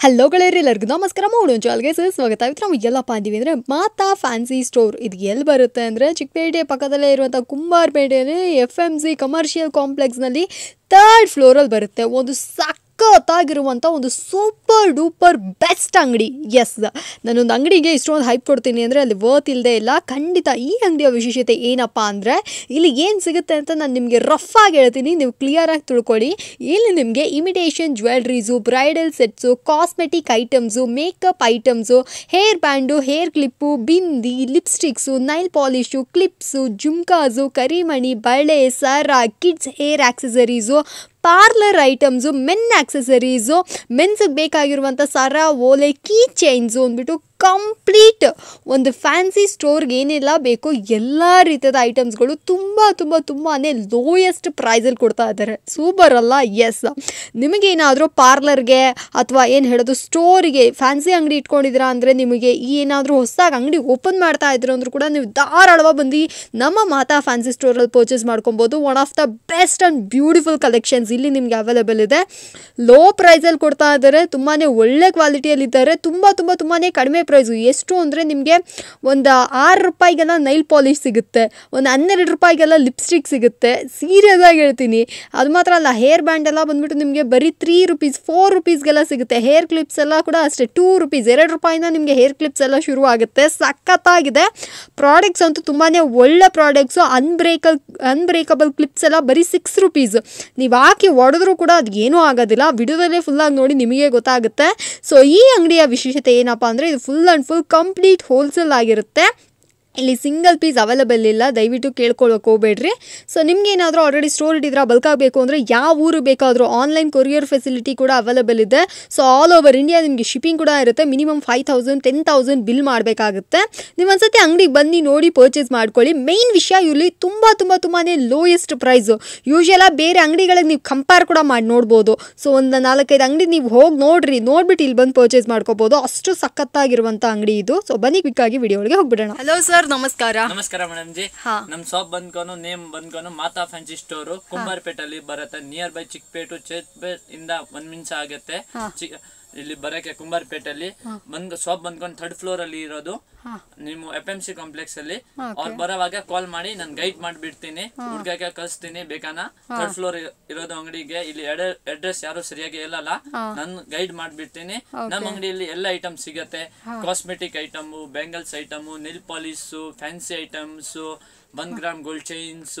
Hello ಗೆಳೆಯರಿ ಎಲ್ಲರಿಗೂ ನಮಸ್ಕಾರ ಮಾಡೋಣ ಚಾಲ್ಗೆ ಸರ್ ಸ್ವಾಗತ ಇವತ್ತು ನಾವು ಎಲ್ಲಪ್ಪ ಅಂತೀವಿ ಅಂದರೆ ಮಾತಾ ಫ್ಯಾನ್ಸಿ ಸ್ಟೋರ್ ಇದು ಎಲ್ಲಿ ಬರುತ್ತೆ ಅಂದರೆ ಚಿಕ್ಕಪೇಟೆ ಪಕ್ಕದಲ್ಲೇ ಇರುವಂಥ ಕುಂಬಾರಪೇಟೆಯಲ್ಲಿ ಎಫ್ ಎಮ್ ಸಿ ಕಮರ್ಷಿಯಲ್ ಕಾಂಪ್ಲೆಕ್ಸ್ನಲ್ಲಿ ಥರ್ಡ್ ಫ್ಲೋರಲ್ಲಿ ಬರುತ್ತೆ ಒಂದು ಸಖತ್ತಾಗಿರುವಂಥ ಒಂದು ಸೂಪರ್ ಡೂಪರ್ ಬೆಸ್ಟ್ ಅಂಗಡಿ ಎಸ್ ನಾನೊಂದು ಅಂಗಡಿಗೆ ಇಷ್ಟೊಂದು ಹೈಪ್ ಕೊಡ್ತೀನಿ ಅಂದರೆ ಅಲ್ಲಿ ವರ್ತ್ ಇಲ್ಲದೆ ಇಲ್ಲ ಖಂಡಿತ ಈ ಅಂಗಡಿಯ ವಿಶೇಷತೆ ಏನಪ್ಪ ಅಂದರೆ ಇಲ್ಲಿ ಏನು ಸಿಗುತ್ತೆ ಅಂತ ನಾನು ನಿಮಗೆ ರಫ್ ಆಗಿ ಹೇಳ್ತೀನಿ ನೀವು ಕ್ಲಿಯರಾಗಿ ತಿಳ್ಕೊಳ್ಳಿ ಇಲ್ಲಿ ನಿಮಗೆ imitation jewelleries bridal sets cosmetic items makeup items hair band hair clip bindi lipsticks nail polish clips jhumkas ಕರಿಮಣಿ ಬಳೆ ಸರ kids hair accessories parlour items men accessories ಮೆನ್ಸಿಗೆ ಬೇಕಾಗಿರುವಂಥ ಸರ ಓಲೆ ಕೀ ಚೈನ್ಸು ಅಂದ್ಬಿಟ್ಟು ಕಂಪ್ಲೀಟ್ ಒಂದು ಫ್ಯಾನ್ಸಿ ಸ್ಟೋರ್ಗೆ ಏನೆಲ್ಲ ಬೇಕೋ ಎಲ್ಲ ರೀತಿಯಾದ ಐಟಮ್ಸ್ಗಳು ತುಂಬ ತುಂಬ ತುಂಬಾ ಲೋಯೆಸ್ಟ್ ಪ್ರೈಸಲ್ಲಿ ಕೊಡ್ತಾ ಇದ್ದಾರೆ ಸೂಪರ್ ಅಲ್ಲ ಎಸ್ ನಿಮಗೇನಾದರೂ ಪಾರ್ಲರ್ಗೆ ಅಥವಾ ಏನು ಹೇಳೋದು ಸ್ಟೋರಿಗೆ ಫ್ಯಾನ್ಸಿ ಅಂಗಡಿ ಇಟ್ಕೊಂಡಿದ್ದೀರಾ ಅಂದರೆ ನಿಮಗೆ ಈ ಏನಾದರೂ ಹೊಸದಾಗಿ ಅಂಗಡಿ ಓಪನ್ ಮಾಡ್ತಾ ಇದ್ರು ಅಂದರೂ ಕೂಡ ನೀವು ಧಾರಾಳವಾಗಿ ಬಂದು ನಮ್ಮ ಮಾತಾ ಫ್ಯಾನ್ಸಿ ಸ್ಟೋರಲ್ಲಿ ಪರ್ಚೇಸ್ ಮಾಡ್ಕೊಬೋದು one of the best and beautiful collections ಇಲ್ಲಿ ನಿಮಗೆ ಅವೈಲೇಬಲ್ ಇದೆ ಲೋ ಪ್ರೈಸಲ್ಲಿ ಕೊಡ್ತಾ ಇದ್ದಾರೆ ತುಂಬಾ ಒಳ್ಳೆ ಕ್ವಾಲಿಟಿಯಲ್ಲಿದ್ದಾರೆ ತುಂಬ ತುಂಬ ತುಂಬಾ ಕಡಿಮೆ ಪ್ರೈಸು ಎಷ್ಟು ಅಂದರೆ ನಿಮಗೆ ಒಂದು ಆರು ರೂಪಾಯಿಗೆಲ್ಲ ನೈಲ್ ಪಾಲಿಶ್ ಸಿಗುತ್ತೆ ಒಂದು ಹನ್ನೆರಡು ರೂಪಾಯಿಗೆಲ್ಲ ಲಿಪ್ಸ್ಟಿಕ್ ಸಿಗುತ್ತೆ ಸೀರಿಯಸ್ ಆಗಿ ಹೇಳ್ತೀನಿ ಅದು ಮಾತ್ರ ಅಲ್ಲ ಹೇರ್ ಬ್ಯಾಂಡ್ ಎಲ್ಲ ಬಂದ್ಬಿಟ್ಟು ನಿಮಗೆ ಬರೀ ತ್ರೀ ರುಪೀಸ್ ಫೋರ್ ರುಪೀಸ್ಗೆಲ್ಲ ಸಿಗುತ್ತೆ ಹೇರ್ ಕ್ಲಿಪ್ಸ್ ಎಲ್ಲ ಕೂಡ ಅಷ್ಟೇ ಟೂ ರುಪೀಸ್ ಎರಡು ರೂಪಾಯಿಂದ ನಿಮಗೆ ಹೇರ್ ಕ್ಲಿಪ್ಸ್ ಎಲ್ಲ ಶುರು ಆಗುತ್ತೆ ಸಖತ್ತಾಗಿದೆ ಪ್ರಾಡಕ್ಟ್ಸ್ ಅಂತೂ ತುಂಬಾ ಒಳ್ಳೆ ಪ್ರಾಡಕ್ಟ್ಸು ಅನ್ಬ್ರೇಕಲ್ ಅನ್ಬ್ರೇಕಬಲ್ ಕ್ಲಿಪ್ಸ್ ಎಲ್ಲ ಬರೀ ಸಿಕ್ಸ್ ರುಪೀಸ್ ನೀವು ಹಾಕಿ ಹೊಡೆದ್ರೂ ಕೂಡ ಅದು ಏನೂ ಆಗೋದಿಲ್ಲ ವಿಡಿಯೋದಲ್ಲೇ ಫುಲ್ಲಾಗಿ ನೋಡಿ ನಿಮಗೆ ಗೊತ್ತಾಗುತ್ತೆ ಸೊ ಈ ಅಂಗಡಿಯ ವಿಶೇಷತೆ ಏನಪ್ಪ ಅಂದರೆ ಇದು full and full complete wholesale ಆಗಿರುತ್ತೆ ಇಲ್ಲಿ ಸಿಂಗಲ್ ಪೀಸ್ ಅವೈಲೇಬಲ್ ಇಲ್ಲ ದಯವಿಟ್ಟು ಕೇಳ್ಕೊಳ್ಳೋಕೆ ಹೋಗ್ಬೇಡ್ರಿ ಸೊ ನಿಮ್ಗೇನಾದರೂ ಆಲ್ರೆಡಿ ಸ್ಟೋರ್ ಇಟ್ಟಿದ್ರೆ ಬಲ್ಕ್ ಆಗಬೇಕು ಅಂದರೆ ಯಾವ ಊರು ಬೇಕಾದರೂ ಆನ್ಲೈನ್ ಕೊರಿಯರ್ ಫೆಸಿಲಿಟಿ ಕೂಡ ಅವೈಲೇಬಲ್ ಇದೆ ಸೊ ಆಲ್ ಓವರ್ ಇಂಡಿಯಾ ನಿಮಗೆ ಶಿಪ್ಪಿಂಗ್ ಕೂಡ ಇರುತ್ತೆ minimum five thousand ten thousand bill ಮಾಡಬೇಕಾಗುತ್ತೆ ನೀವು ಒಂದ್ಸತಿ ಅಂಗಡಿಗೆ ಬನ್ನಿ ನೋಡಿ ಪರ್ಚೇಸ್ ಮಾಡ್ಕೊಳ್ಳಿ ಮೇಯ್ನ್ ವಿಷಯ ಇಲ್ಲಿ ತುಂಬ ತುಂಬ ತುಂಬಾ ಲೋಯೆಸ್ಟ್ ಪ್ರೈಸು ಯೂಶಲ ಬೇರೆ ಅಂಗಡಿಗಳಿಗೆ ನೀವು ಕಂಪೇರ್ ಕೂಡ ಮಾಡಿ ನೋಡ್ಬೋದು ಸೊ ಒಂದು ನಾಲ್ಕೈದು ಅಂಗಡಿ ನೀವು ಹೋಗಿ ನೋಡ್ರಿ ನೋಡ್ಬಿಟ್ಟು ಇಲ್ಲಿ ಬಂದು ಪರ್ಚೇಸ್ ಮಾಡ್ಕೋಬೋದು ಅಷ್ಟು ಸಖತ್ತಾಗಿರುವಂಥ ಅಂಗಡಿ ಇದು ಸೊ ಬನ್ನಿ ಕ್ವಿಕ್ಕಾಗಿ ವಿಡಿಯೋ ಒಳಗೆ ಹೋಗ್ಬಿಡೋಣ ಹಲೋ ಸರ್ ನಮಸ್ಕಾರ ನಮಸ್ಕಾರ ಮೇಡಮ್ ಜಿ ಹಾ. ನಮ್ ಶಾಪ್ ಬಂದ್ಕೊಂಡು ನೇಮ್ ಬಂದ್ಕೊಂಡು ಮಾತಾ ಫ್ಯಾನ್ಸಿ ಸ್ಟೋರ್ ಕುಂಬಾರಪೇಟಲ್ಲಿ ಬರುತ್ತೆ ನಿಯರ್ ಬೈ ಚಿಕ್ಕಪೇಟು ಚೇತ್ಪೇಟ್ ಇಂದ ಒಂದ್ ನಿಮಿಷ ಆಗುತ್ತೆ ಚಿ- ಇಲ್ಲಿ ಬರಕ್ಕೆ ಕುಂಬಾರಪೇಟಲ್ಲಿ ಬಂದ್ ಶಾಪ್ ಬಂದ್ಕೊಂಡು ಥರ್ಡ್ ಫ್ಲೋರ್ ಅಲ್ಲಿ ಇರೋದು ನೀವು ಎಫ್ ಎಂ ಸಿ ಕಾಂಪ್ಲೆಕ್ಸ್ ಅಲ್ಲಿ ಅವ್ರು ಬರೋವಾಗ ಕಾಲ್ ಮಾಡಿ ನಾನು ಗೈಡ್ ಮಾಡ್ಬಿಡ್ತೀನಿ ಹುಡ್ಗಕ್ಕೆ ಕಳಿಸ್ತೀನಿ ಬೇಕಾನ ಥರ್ಡ್ ಫ್ಲೋರ್ ಇರೋದು ಅಂಗಡಿಗೆ ಇಲ್ಲಿ ಅಡ್ರೆಸ್ ಯಾರು ಸರಿಯಾಗಿ ಹೇಳಲ್ಲ ನಾನು ಗೈಡ್ ಮಾಡ್ಬಿಡ್ತೀನಿ ನಮ್ಮ ಅಂಗಡಿಯಲ್ಲಿ ಎಲ್ಲ ಐಟಮ್ ಸಿಗತ್ತೆ cosmetic item bangles item nail polish fancy items one gram gold chains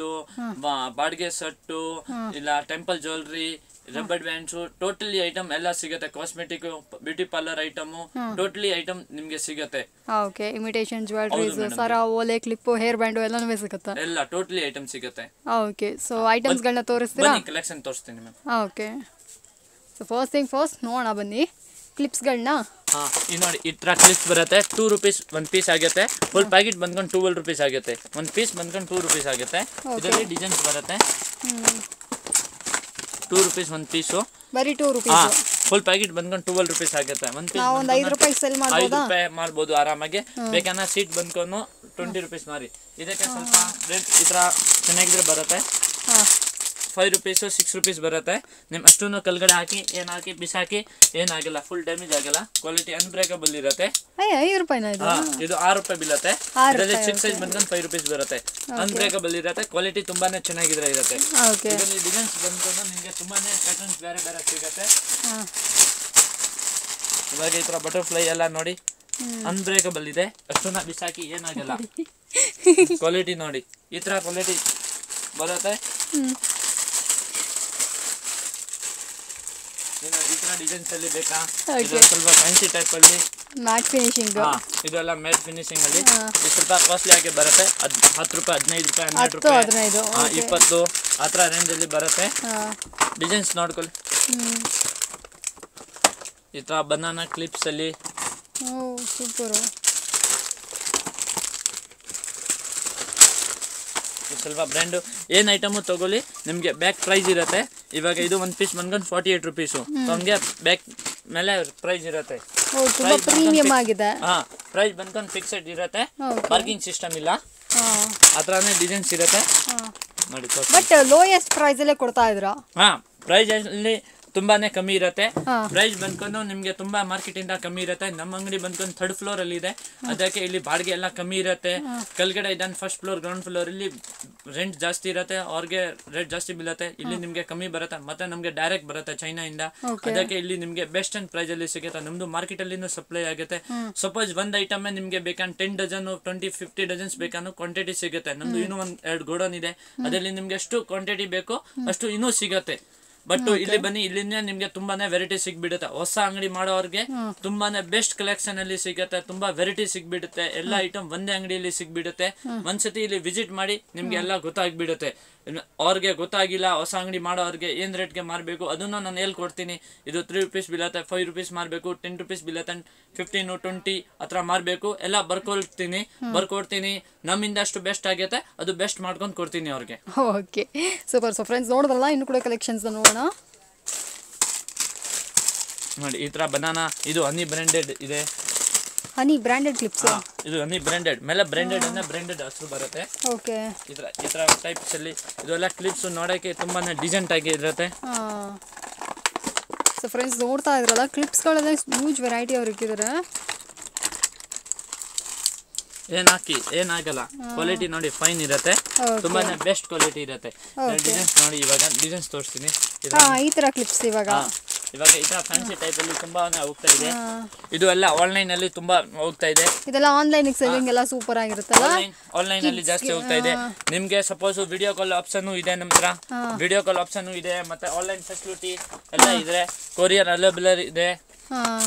ಬಾಡಿಗೆ ಸಟ್ಟು ಇಲ್ಲ temple jewellery rubber bands totally item ಎಲ್ಲ ಸಿಗತ್ತೆ cosmetic beauty parlour item totally item ನಿಮ್ಗೆ ಸಿಗತ್ತೆ ಓಕೆ ಇಮಿಟೇಷನ್ ಜ್ಯುವೆಲ್ರೀಸ್ ಸರ ಓಲೆ ಕ್ಲಿಪ್ಪು ಹೇರ್ ಬ್ಯಾಂಡು ಎಲ್ಲನೂ ಸಿಗುತ್ತಾ ಎಲ್ಲ ಟೋಟಲಿ ಐಟಮ್ ಸಿಗತ್ತೆ ಓಕೆ ಸೊ ಐಟಮ್ಸ್ಗಳನ್ನ ತೋರಿಸ್ತೀರಾ ಬನ್ನಿ ಕಲೆಕ್ಷನ್ ತೋರಿಸ್ತೀನಿ ma'am okay so first thing first ನೋಡೋಣ ಬನ್ನಿ ಕ್ಲಿಪ್ಸ್ಗಳನ್ನ ಹಾ ಈ ನೋಡಿ ಈ ತರ ಕ್ಲಿಪ್ಸ್ ಬರುತ್ತೆ ಟೂ ರುಪೀಸ್ ಒಂದ್ ಪೀಸ್ ಆಗುತ್ತೆ ಫುಲ್ ಪ್ಯಾಕೆಟ್ ಬಂದ್ಕೊಂಡು ಟೂವೆಲ್ ರುಪೀಸ್ ಆಗುತ್ತೆ ಒಂದ್ ಪೀಸ್ ಬಂದ್ಕೊಂಡು ಟೂ ರುಪೀಸ್ ಆಗುತ್ತೆ ಇದರಲ್ಲಿ ಡಿಸೈನ್ಸ್ ಬರುತ್ತೆ ಟೂ ರುಪೀಸ್ ಒಂದ್ ಪೀಸು ಬರೀ ಟೂ ಹಾ ರುಪೀಸ್ ಫುಲ್ ಪ್ಯಾಕೆಟ್ ಬಂದ್ಕೊಂಡು ಟೂವೆಲ್ ರುಪೀಸ್ ಆಗುತ್ತೆ ಒಂದ್ ಪೀಸ್ ನಾವು ಒಂದು ಐದು ರೂಪಾಯಿ ಸೆಲ್ ಐದು ಮಾಡ್ಬೋದಾ ರೂಪಾಯಿ ಮಾಡ್ಬೋದು ಆರಾಮಾಗಿ ಬೇಕನ್ನ ಸೀಟ್ ಬಂದ್ಕೊಂಡು ಟ್ವೆಂಟಿ ರುಪೀಸ್ ಮಾರಿ ಇದಕ್ಕೆ ಸ್ವಲ್ಪ ರೇಟ್ ಈ ತರ ಚೆನ್ನಾಗಿದ್ರೆ ಬರುತ್ತೆ ಹಾಂ ಫೈವ್ ರುಪೀಸು ಸಿಕ್ಸ್ ರುಪೀಸ್ ಬರುತ್ತೆ ನಿಮ್ಮ ಅಷ್ಟನ್ನು ಕೆಳಗಡೆ ಹಾಕಿ ಏನು ಹಾಕಿ ಬಿಸಾಕಿ ಏನಾಗಿಲ್ಲ ಫುಲ್ ಡ್ಯಾಮೇಜ್ ಆಗಿಲ್ಲ ಕ್ವಾಲಿಟಿ ಅನ್ಬ್ರೇಕಬಲ್ ಇರುತ್ತೆ ಅಯ್ಯ ಐದು ರೂಪಾಯಿನ ಇದು ಹಾ, ಇದು ಆರು ರೂಪಾಯಿ ಬೀಳುತ್ತೆ ಆರು ಇದರಲ್ಲಿ ರೂಪಾಯಿ, ಚಿಕ್ಕ ಸೈಜ್ ಬಂದ್ಕೊಂಡು ಫೈವ್ ರುಪೀಸ್ ಬರುತ್ತೆ ಅನ್ಬ್ರೇಕಬಲ್ ಇರುತ್ತೆ ಕ್ವಾಲಿಟಿ ತುಂಬಾನೇ ಚೆನ್ನಾಗಿದ್ರೆ ಇರುತ್ತೆ ಓಕೆ ಇದರಲ್ಲಿ ಡಿಸೈನ್ಸ್ ಬಂದ್ಕೊಂಡು ನಿಮಗೆ ತುಂಬಾನೇ ಪ್ಯಾಟರ್ನ್ಸ್ ಬೇರೆ ಬೇರೆ ಸಿಗುತ್ತೆ ಹಾಂ ಇವಾಗ ಈ ತರ ಬಟರ್ಫ್ಲೈ ಎಲ್ಲ ನೋಡಿ ಅನ್ಬ್ರೇಕಬಲ್ ಇದೆ ಅಷ್ಟನ್ನ ಬಿಸಾಕಿ ಏನಾಗಲ್ಲ ಕ್ವಾಲಿಟಿ ನೋಡಿ ಈ ತರ ಕ್ವಾಲಿಟಿ ಬರುತ್ತೆ ಏನು ಈ ತರ ಡಿಸೈನ್ಸ್ ಅಲ್ಲಿ ಬೇಕಾ ಇದು Okay. ಸ್ವಲ್ಪ ಫ್ಯಾನ್ಸಿ ಟೈಪ್ ಅಲ್ಲಿ ಮ್ಯಾಟ್ ಫಿನಿಶಿಂಗ್ ಹಾ ಇದೆಲ್ಲ ಮ್ಯಾಟ್ ಫಿನಿಶಿಂಗ್ ಅಲ್ಲಿ ಹಾ. ಇದು ಸ್ವಲ್ಪ ಕಾಸ್ಟ್ಲಿ ಆಗಿ ಬರುತ್ತೆ ಹದ್ ಹತ್ತು ರೂಪಾಯಿ ಹದಿನೈದು ರೂಪಾಯಿ ಹನ್ನೆರಡು ಹತ್ತು ರೂಪಾಯಿ ಹದಿನೈದು ಹಾ, ಓಕೆ ಇಪ್ಪತ್ತು ಆ ಥರ ರೇಂಜಲ್ಲಿ ಬರುತ್ತೆ ಹಾಂ ಡಿಸೈನ್ಸ್ ನೋಡ್ಕೊಳ್ಳಿ ಹ್ಞೂ ಈ ಥರ ಬನಾನಾ ಕ್ಲಿಪ್ಸ್ ಅಲ್ಲಿ ಓ ಸೂಪರು ಇದು ಸ್ವಲ್ಪ ಬ್ರ್ಯಾಂಡು ಏನು ಐಟಮು ತಗೊಳ್ಳಿ ನಿಮಗೆ ಬ್ಯಾಕ್ ಪ್ರೈಸ್ ಇರುತ್ತೆ ಇವಾಗ ಇದು ಒಂದು ಪೀಸ್ ಬಂದ್ಕೊಂಡು ಫಾರ್ಟಿ ಏಯ್ಟ್ ರುಪೀಸು ನಮಗೆ ಬ್ಯಾಕ್ ಮೇಲೆ ಪ್ರೈಸ್ ಇರುತ್ತೆ ಓ ತುಂಬ Price ಬಂದ್ಕೊಂಡು ಪ್ರೀಮಿಯಮ್ fix- ಆಗಿದೆ ಹಾ ಪ್ರೈಸ್ ಬಂದ್ಕೊಂಡು ಫಿಕ್ಸೆಡ್ ಇರುತ್ತೆ Okay. ಪಾರ್ಕಿಂಗ್ ಸಿಸ್ಟಮ್ ಇಲ್ಲ ಹಾಂ ಆ ಥರನೇ ಡಿಸೈನ್ಸ್ ಇರುತ್ತೆ ಹಾಂ ನೋಡಿ ತೋರ್ಸಿ. ಬಟ್ ಲೋಯೆಸ್ಟ್ ಪ್ರೈಸಲ್ಲೇ ಕೊಡ್ತಾ ಇದ್ರಾ ಹಾ ಪ್ರೈಸ್ ಅಲ್ಲಿ ತುಂಬಾನೇ ಕಮ್ಮಿ ಇರುತ್ತೆ ಹಾ. ಪ್ರೈಸ್ ಬಂದ್ಕೊಂಡು ನಿಮ್ಗೆ ತುಂಬಾ ಮಾರ್ಕೆಟ್ ಇಂದ ಕಮ್ಮಿ ಇರುತ್ತೆ ನಮ್ಮ ಅಂಗಡಿ ಬಂದ್ಕೊಂಡು ಥರ್ಡ್ ಫ್ಲೋರ್ ಅಲ್ಲಿ ಇದೆ ಅದಕ್ಕೆ ಇಲ್ಲಿ ಬಾಡಿಗೆ ಎಲ್ಲ ಕಮ್ಮಿ ಇರುತ್ತೆ ಕೆಳಗಡೆ ಇದ್ದಾನೆ ಫಸ್ಟ್ ಫ್ಲೋರ್ ಗ್ರೌಂಡ್ ಫ್ಲೋರ್ ಇಲ್ಲಿ ರೆಂಟ್ ಜಾಸ್ತಿ ಇರುತ್ತೆ ಅವ್ರಿಗೆ ರೇಟ್ ಜಾಸ್ತಿ ಬೀಳುತ್ತೆ ಇಲ್ಲಿ ನಿಮ್ಗೆ ಕಮ್ಮಿ ಬರುತ್ತೆ ಮತ್ತೆ ನಮ್ಗೆ ಡೈರೆಕ್ಟ್ ಬರುತ್ತೆ ಚೈನಾ ಇಂದ ಅದಕ್ಕೆ ಇಲ್ಲಿ ನಿಮ್ಗೆ ಬೆಸ್ಟ್ ಅಂಡ್ ಪ್ರೈಸ್ ಅಲ್ಲಿ ಸಿಗುತ್ತೆ ನಮ್ದು ಮಾರ್ಕೆಟ್ ಅಲ್ಲಿ ಸಪ್ಲೈ ಆಗುತ್ತೆ ಸಪೋಸ್ ಒಂದ್ ಐಟಮ್ ನಿಮ್ಗೆ ಬೇಕಂದ್ರೆ ten dozen twenty fifty dozens ಬೇಕಂದ್ರೆ ಕ್ವಾಂಟಿಟಿ ಸಿಗುತ್ತೆ ನಮ್ದು ಇನ್ನೂ ಒಂದ್ ಎರಡು ಗೋಡನ್ ಇದೆ ಅದರಲ್ಲಿ ನಿಮ್ಗೆ ಎಷ್ಟು ಕ್ವಾಂಟಿಟಿ ಬೇಕು ಅಷ್ಟು ಇನ್ನೂ ಸಿಗತ್ತೆ ಬಟ್ ಇಲ್ಲಿ ಬನ್ನಿ ಇಲ್ಲಿಂದ ನಿಮ್ಗೆ ತುಂಬಾನೇ ವೆರೈಟಿ ಸಿಗ್ಬಿಡುತ್ತೆ ಹೊಸ ಅಂಗಡಿ ಮಾಡೋರ್ಗೆ ತುಂಬಾನೇ ಬೆಸ್ಟ್ ಕಲೆಕ್ಷನ್ ಅಲ್ಲಿ ಸಿಗುತ್ತೆ ತುಂಬಾ ವೆರೈಟಿ ಸಿಗ್ಬಿಡುತ್ತೆ ಎಲ್ಲ ಐಟಮ್ ಒಂದೇ ಅಂಗಡಿಯಲ್ಲಿ ಸಿಗ್ಬಿಡುತ್ತೆ ಒಂದ್ಸತಿ ಇಲ್ಲಿ ವಿಸಿಟ್ ಮಾಡಿ ನಿಮ್ಗೆ ಎಲ್ಲ ಗೊತ್ತಾಗ್ಬಿಡುತ್ತೆ ಇನ್ನು ಅವ್ರಿಗೆ ಗೊತ್ತಾಗಿಲ್ಲ ಹೊಸ ಅಂಗಡಿ ಮಾಡೋರ್ಗೆ ಏನ್ ರೇಟ್ಗೆ ಮಾರಬೇಕು ಅದನ್ನ ನಾನು ಹೇಳ್ಕೊಡ್ತೀನಿ ಇದು ತ್ರೀ ರುಪೀಸ್ ಬೀಳತ್ತೆ ಫೈವ್ ರುಪೀಸ್ ಮಾರಬೇಕು ಟೆನ್ ರುಪೀಸ್ ಬೀಳತ್ತೆ ಫಿಫ್ಟೀನ್ ಟ್ವೆಂಟಿ ಹತ್ರ ಮಾರಬೇಕು ಎಲ್ಲ ಬರ್ಕೊಳ್ತೀನಿ ಬರ್ಕೊಡ್ತೀನಿ ನಮ್ಮಿಂದ ಅಷ್ಟು ಬೆಸ್ಟ್ ಆಗೈತೆ ಅದು ಬೆಸ್ಟ್ ಮಾಡ್ಕೊಂಡು ಕೊಡ್ತೀನಿ ಅವ್ರಿಗೆ ಓಕೆ ಸೂಪರ್ ಸೊ ಫ್ರೆಂಡ್ಸ್ ನೋಡಿದ್ರಲ್ಲ ಇನ್ನು ಕೂಡ ಕಲೆಕ್ಷನ್ಸ್ ನೋಡೋಣ ನೋಡಿ ಈ ತರ ಬನಾನಾ ಇದು ಹನಿ ಬ್ರ್ಯಾಂಡೆಡ್ ಇದೆ ಹನಿ ಬ್ರ್ಯಾಂಡೆಡ್ ಕ್ಲಿಪ್ಸ್ ಹಾ, ಇದು ಹನಿ ಬ್ರ್ಯಾಂಡೆಡ್ ಮೇಲೆ ಬ್ರ್ಯಾಂಡೆಡ್ ಅಂದ್ರೆ ಬ್ರ್ಯಾಂಡೆಡ್ ಹೆಸರು ಬರುತ್ತೆ ಓಕೆ ಈ ತರ ಈ ತರ ಟೈಪ್ಸ್ ಅಲ್ಲಿ ಇದೆಲ್ಲ ಕ್ಲಿಪ್ಸ್ ನೋಡಕ್ಕೆ ತುಂಬಾನೇ ಡಿಸೆಂಟ್ ಆಗಿ ಇರುತ್ತೆ ಸೊ ಫ್ರೆಂಡ್ಸ್ ನೋಡ್ತಾ ಇದ್ರಲ್ಲ ಕ್ಲಿಪ್ಸ್ಗಳೆಲ್ಲ ಯೂಜ್ ವೆರೈಟಿ ಅವ್ರು ಇಟ್ಟಿದ್ದಾರೆ ಏನ್ ಹಾಕಿ ಏನಾಗಲ್ಲ ಕ್ವಾಲಿಟಿ ನೋಡಿ ಫೈನ್ ಇರುತ್ತೆ Okay. ತುಂಬಾನೇ ಬೆಸ್ಟ್ ಕ್ವಾಲಿಟಿ ಇರುತ್ತೆ ಡಿಸೈನ್ಸ್ ನೋಡಿ ಇವಾಗ ಡಿಸೈನ್ಸ್ ತೋರಿಸ್ತೀನಿ ಇದು ಹಾಂ ಈ ಥರ ಕ್ಲಿಪ್ಸ್ ಇವಾಗ ಹಾ, ಇವಾಗ ಈ ತರ ಫ್ಯಾನ್ಸಿ ಟೈಪ್ ಅಲ್ಲಿ ತುಂಬಾನೇ ಹೋಗ್ತಾ ಇದೆ ಇದು ಎಲ್ಲ ಆನ್ಲೈನ್ ಅಲ್ಲಿ ತುಂಬಾ ಹೋಗ್ತಾ ಇದೆ ಇದೆಲ್ಲ ಆನ್ಲೈನ್ ಸೆಲ್ಲಿಂಗ್ ಎಲ್ಲ ಸೂಪರ್ ಆಗಿರುತ್ತಲ್ಲ ಆನ್ಲೈನ್ ಆನ್ಲೈನ್ ಅಲ್ಲಿ ಜಾಸ್ತಿ ಹೋಗ್ತಾ ಇದೆ ನಿಮ್ಗೆ ಸಪೋಸ್ ವಿಡಿಯೋ ಕಾಲ್ ಆಪ್ಷನ್ ಇದೆ ನಮ್ಮ ಹತ್ರ ವಿಡಿಯೋ ಕಾಲ್ ಆಪ್ಷನ್ ಇದೆ ಮತ್ತೆ ಆನ್ಲೈನ್ ಫೆಸಿಲಿಟಿ ಎಲ್ಲ ಇದೆ ಕೊರಿಯರ್ ಅವೈಲೇಬಲ್ ಇದೆ ಹಾಂ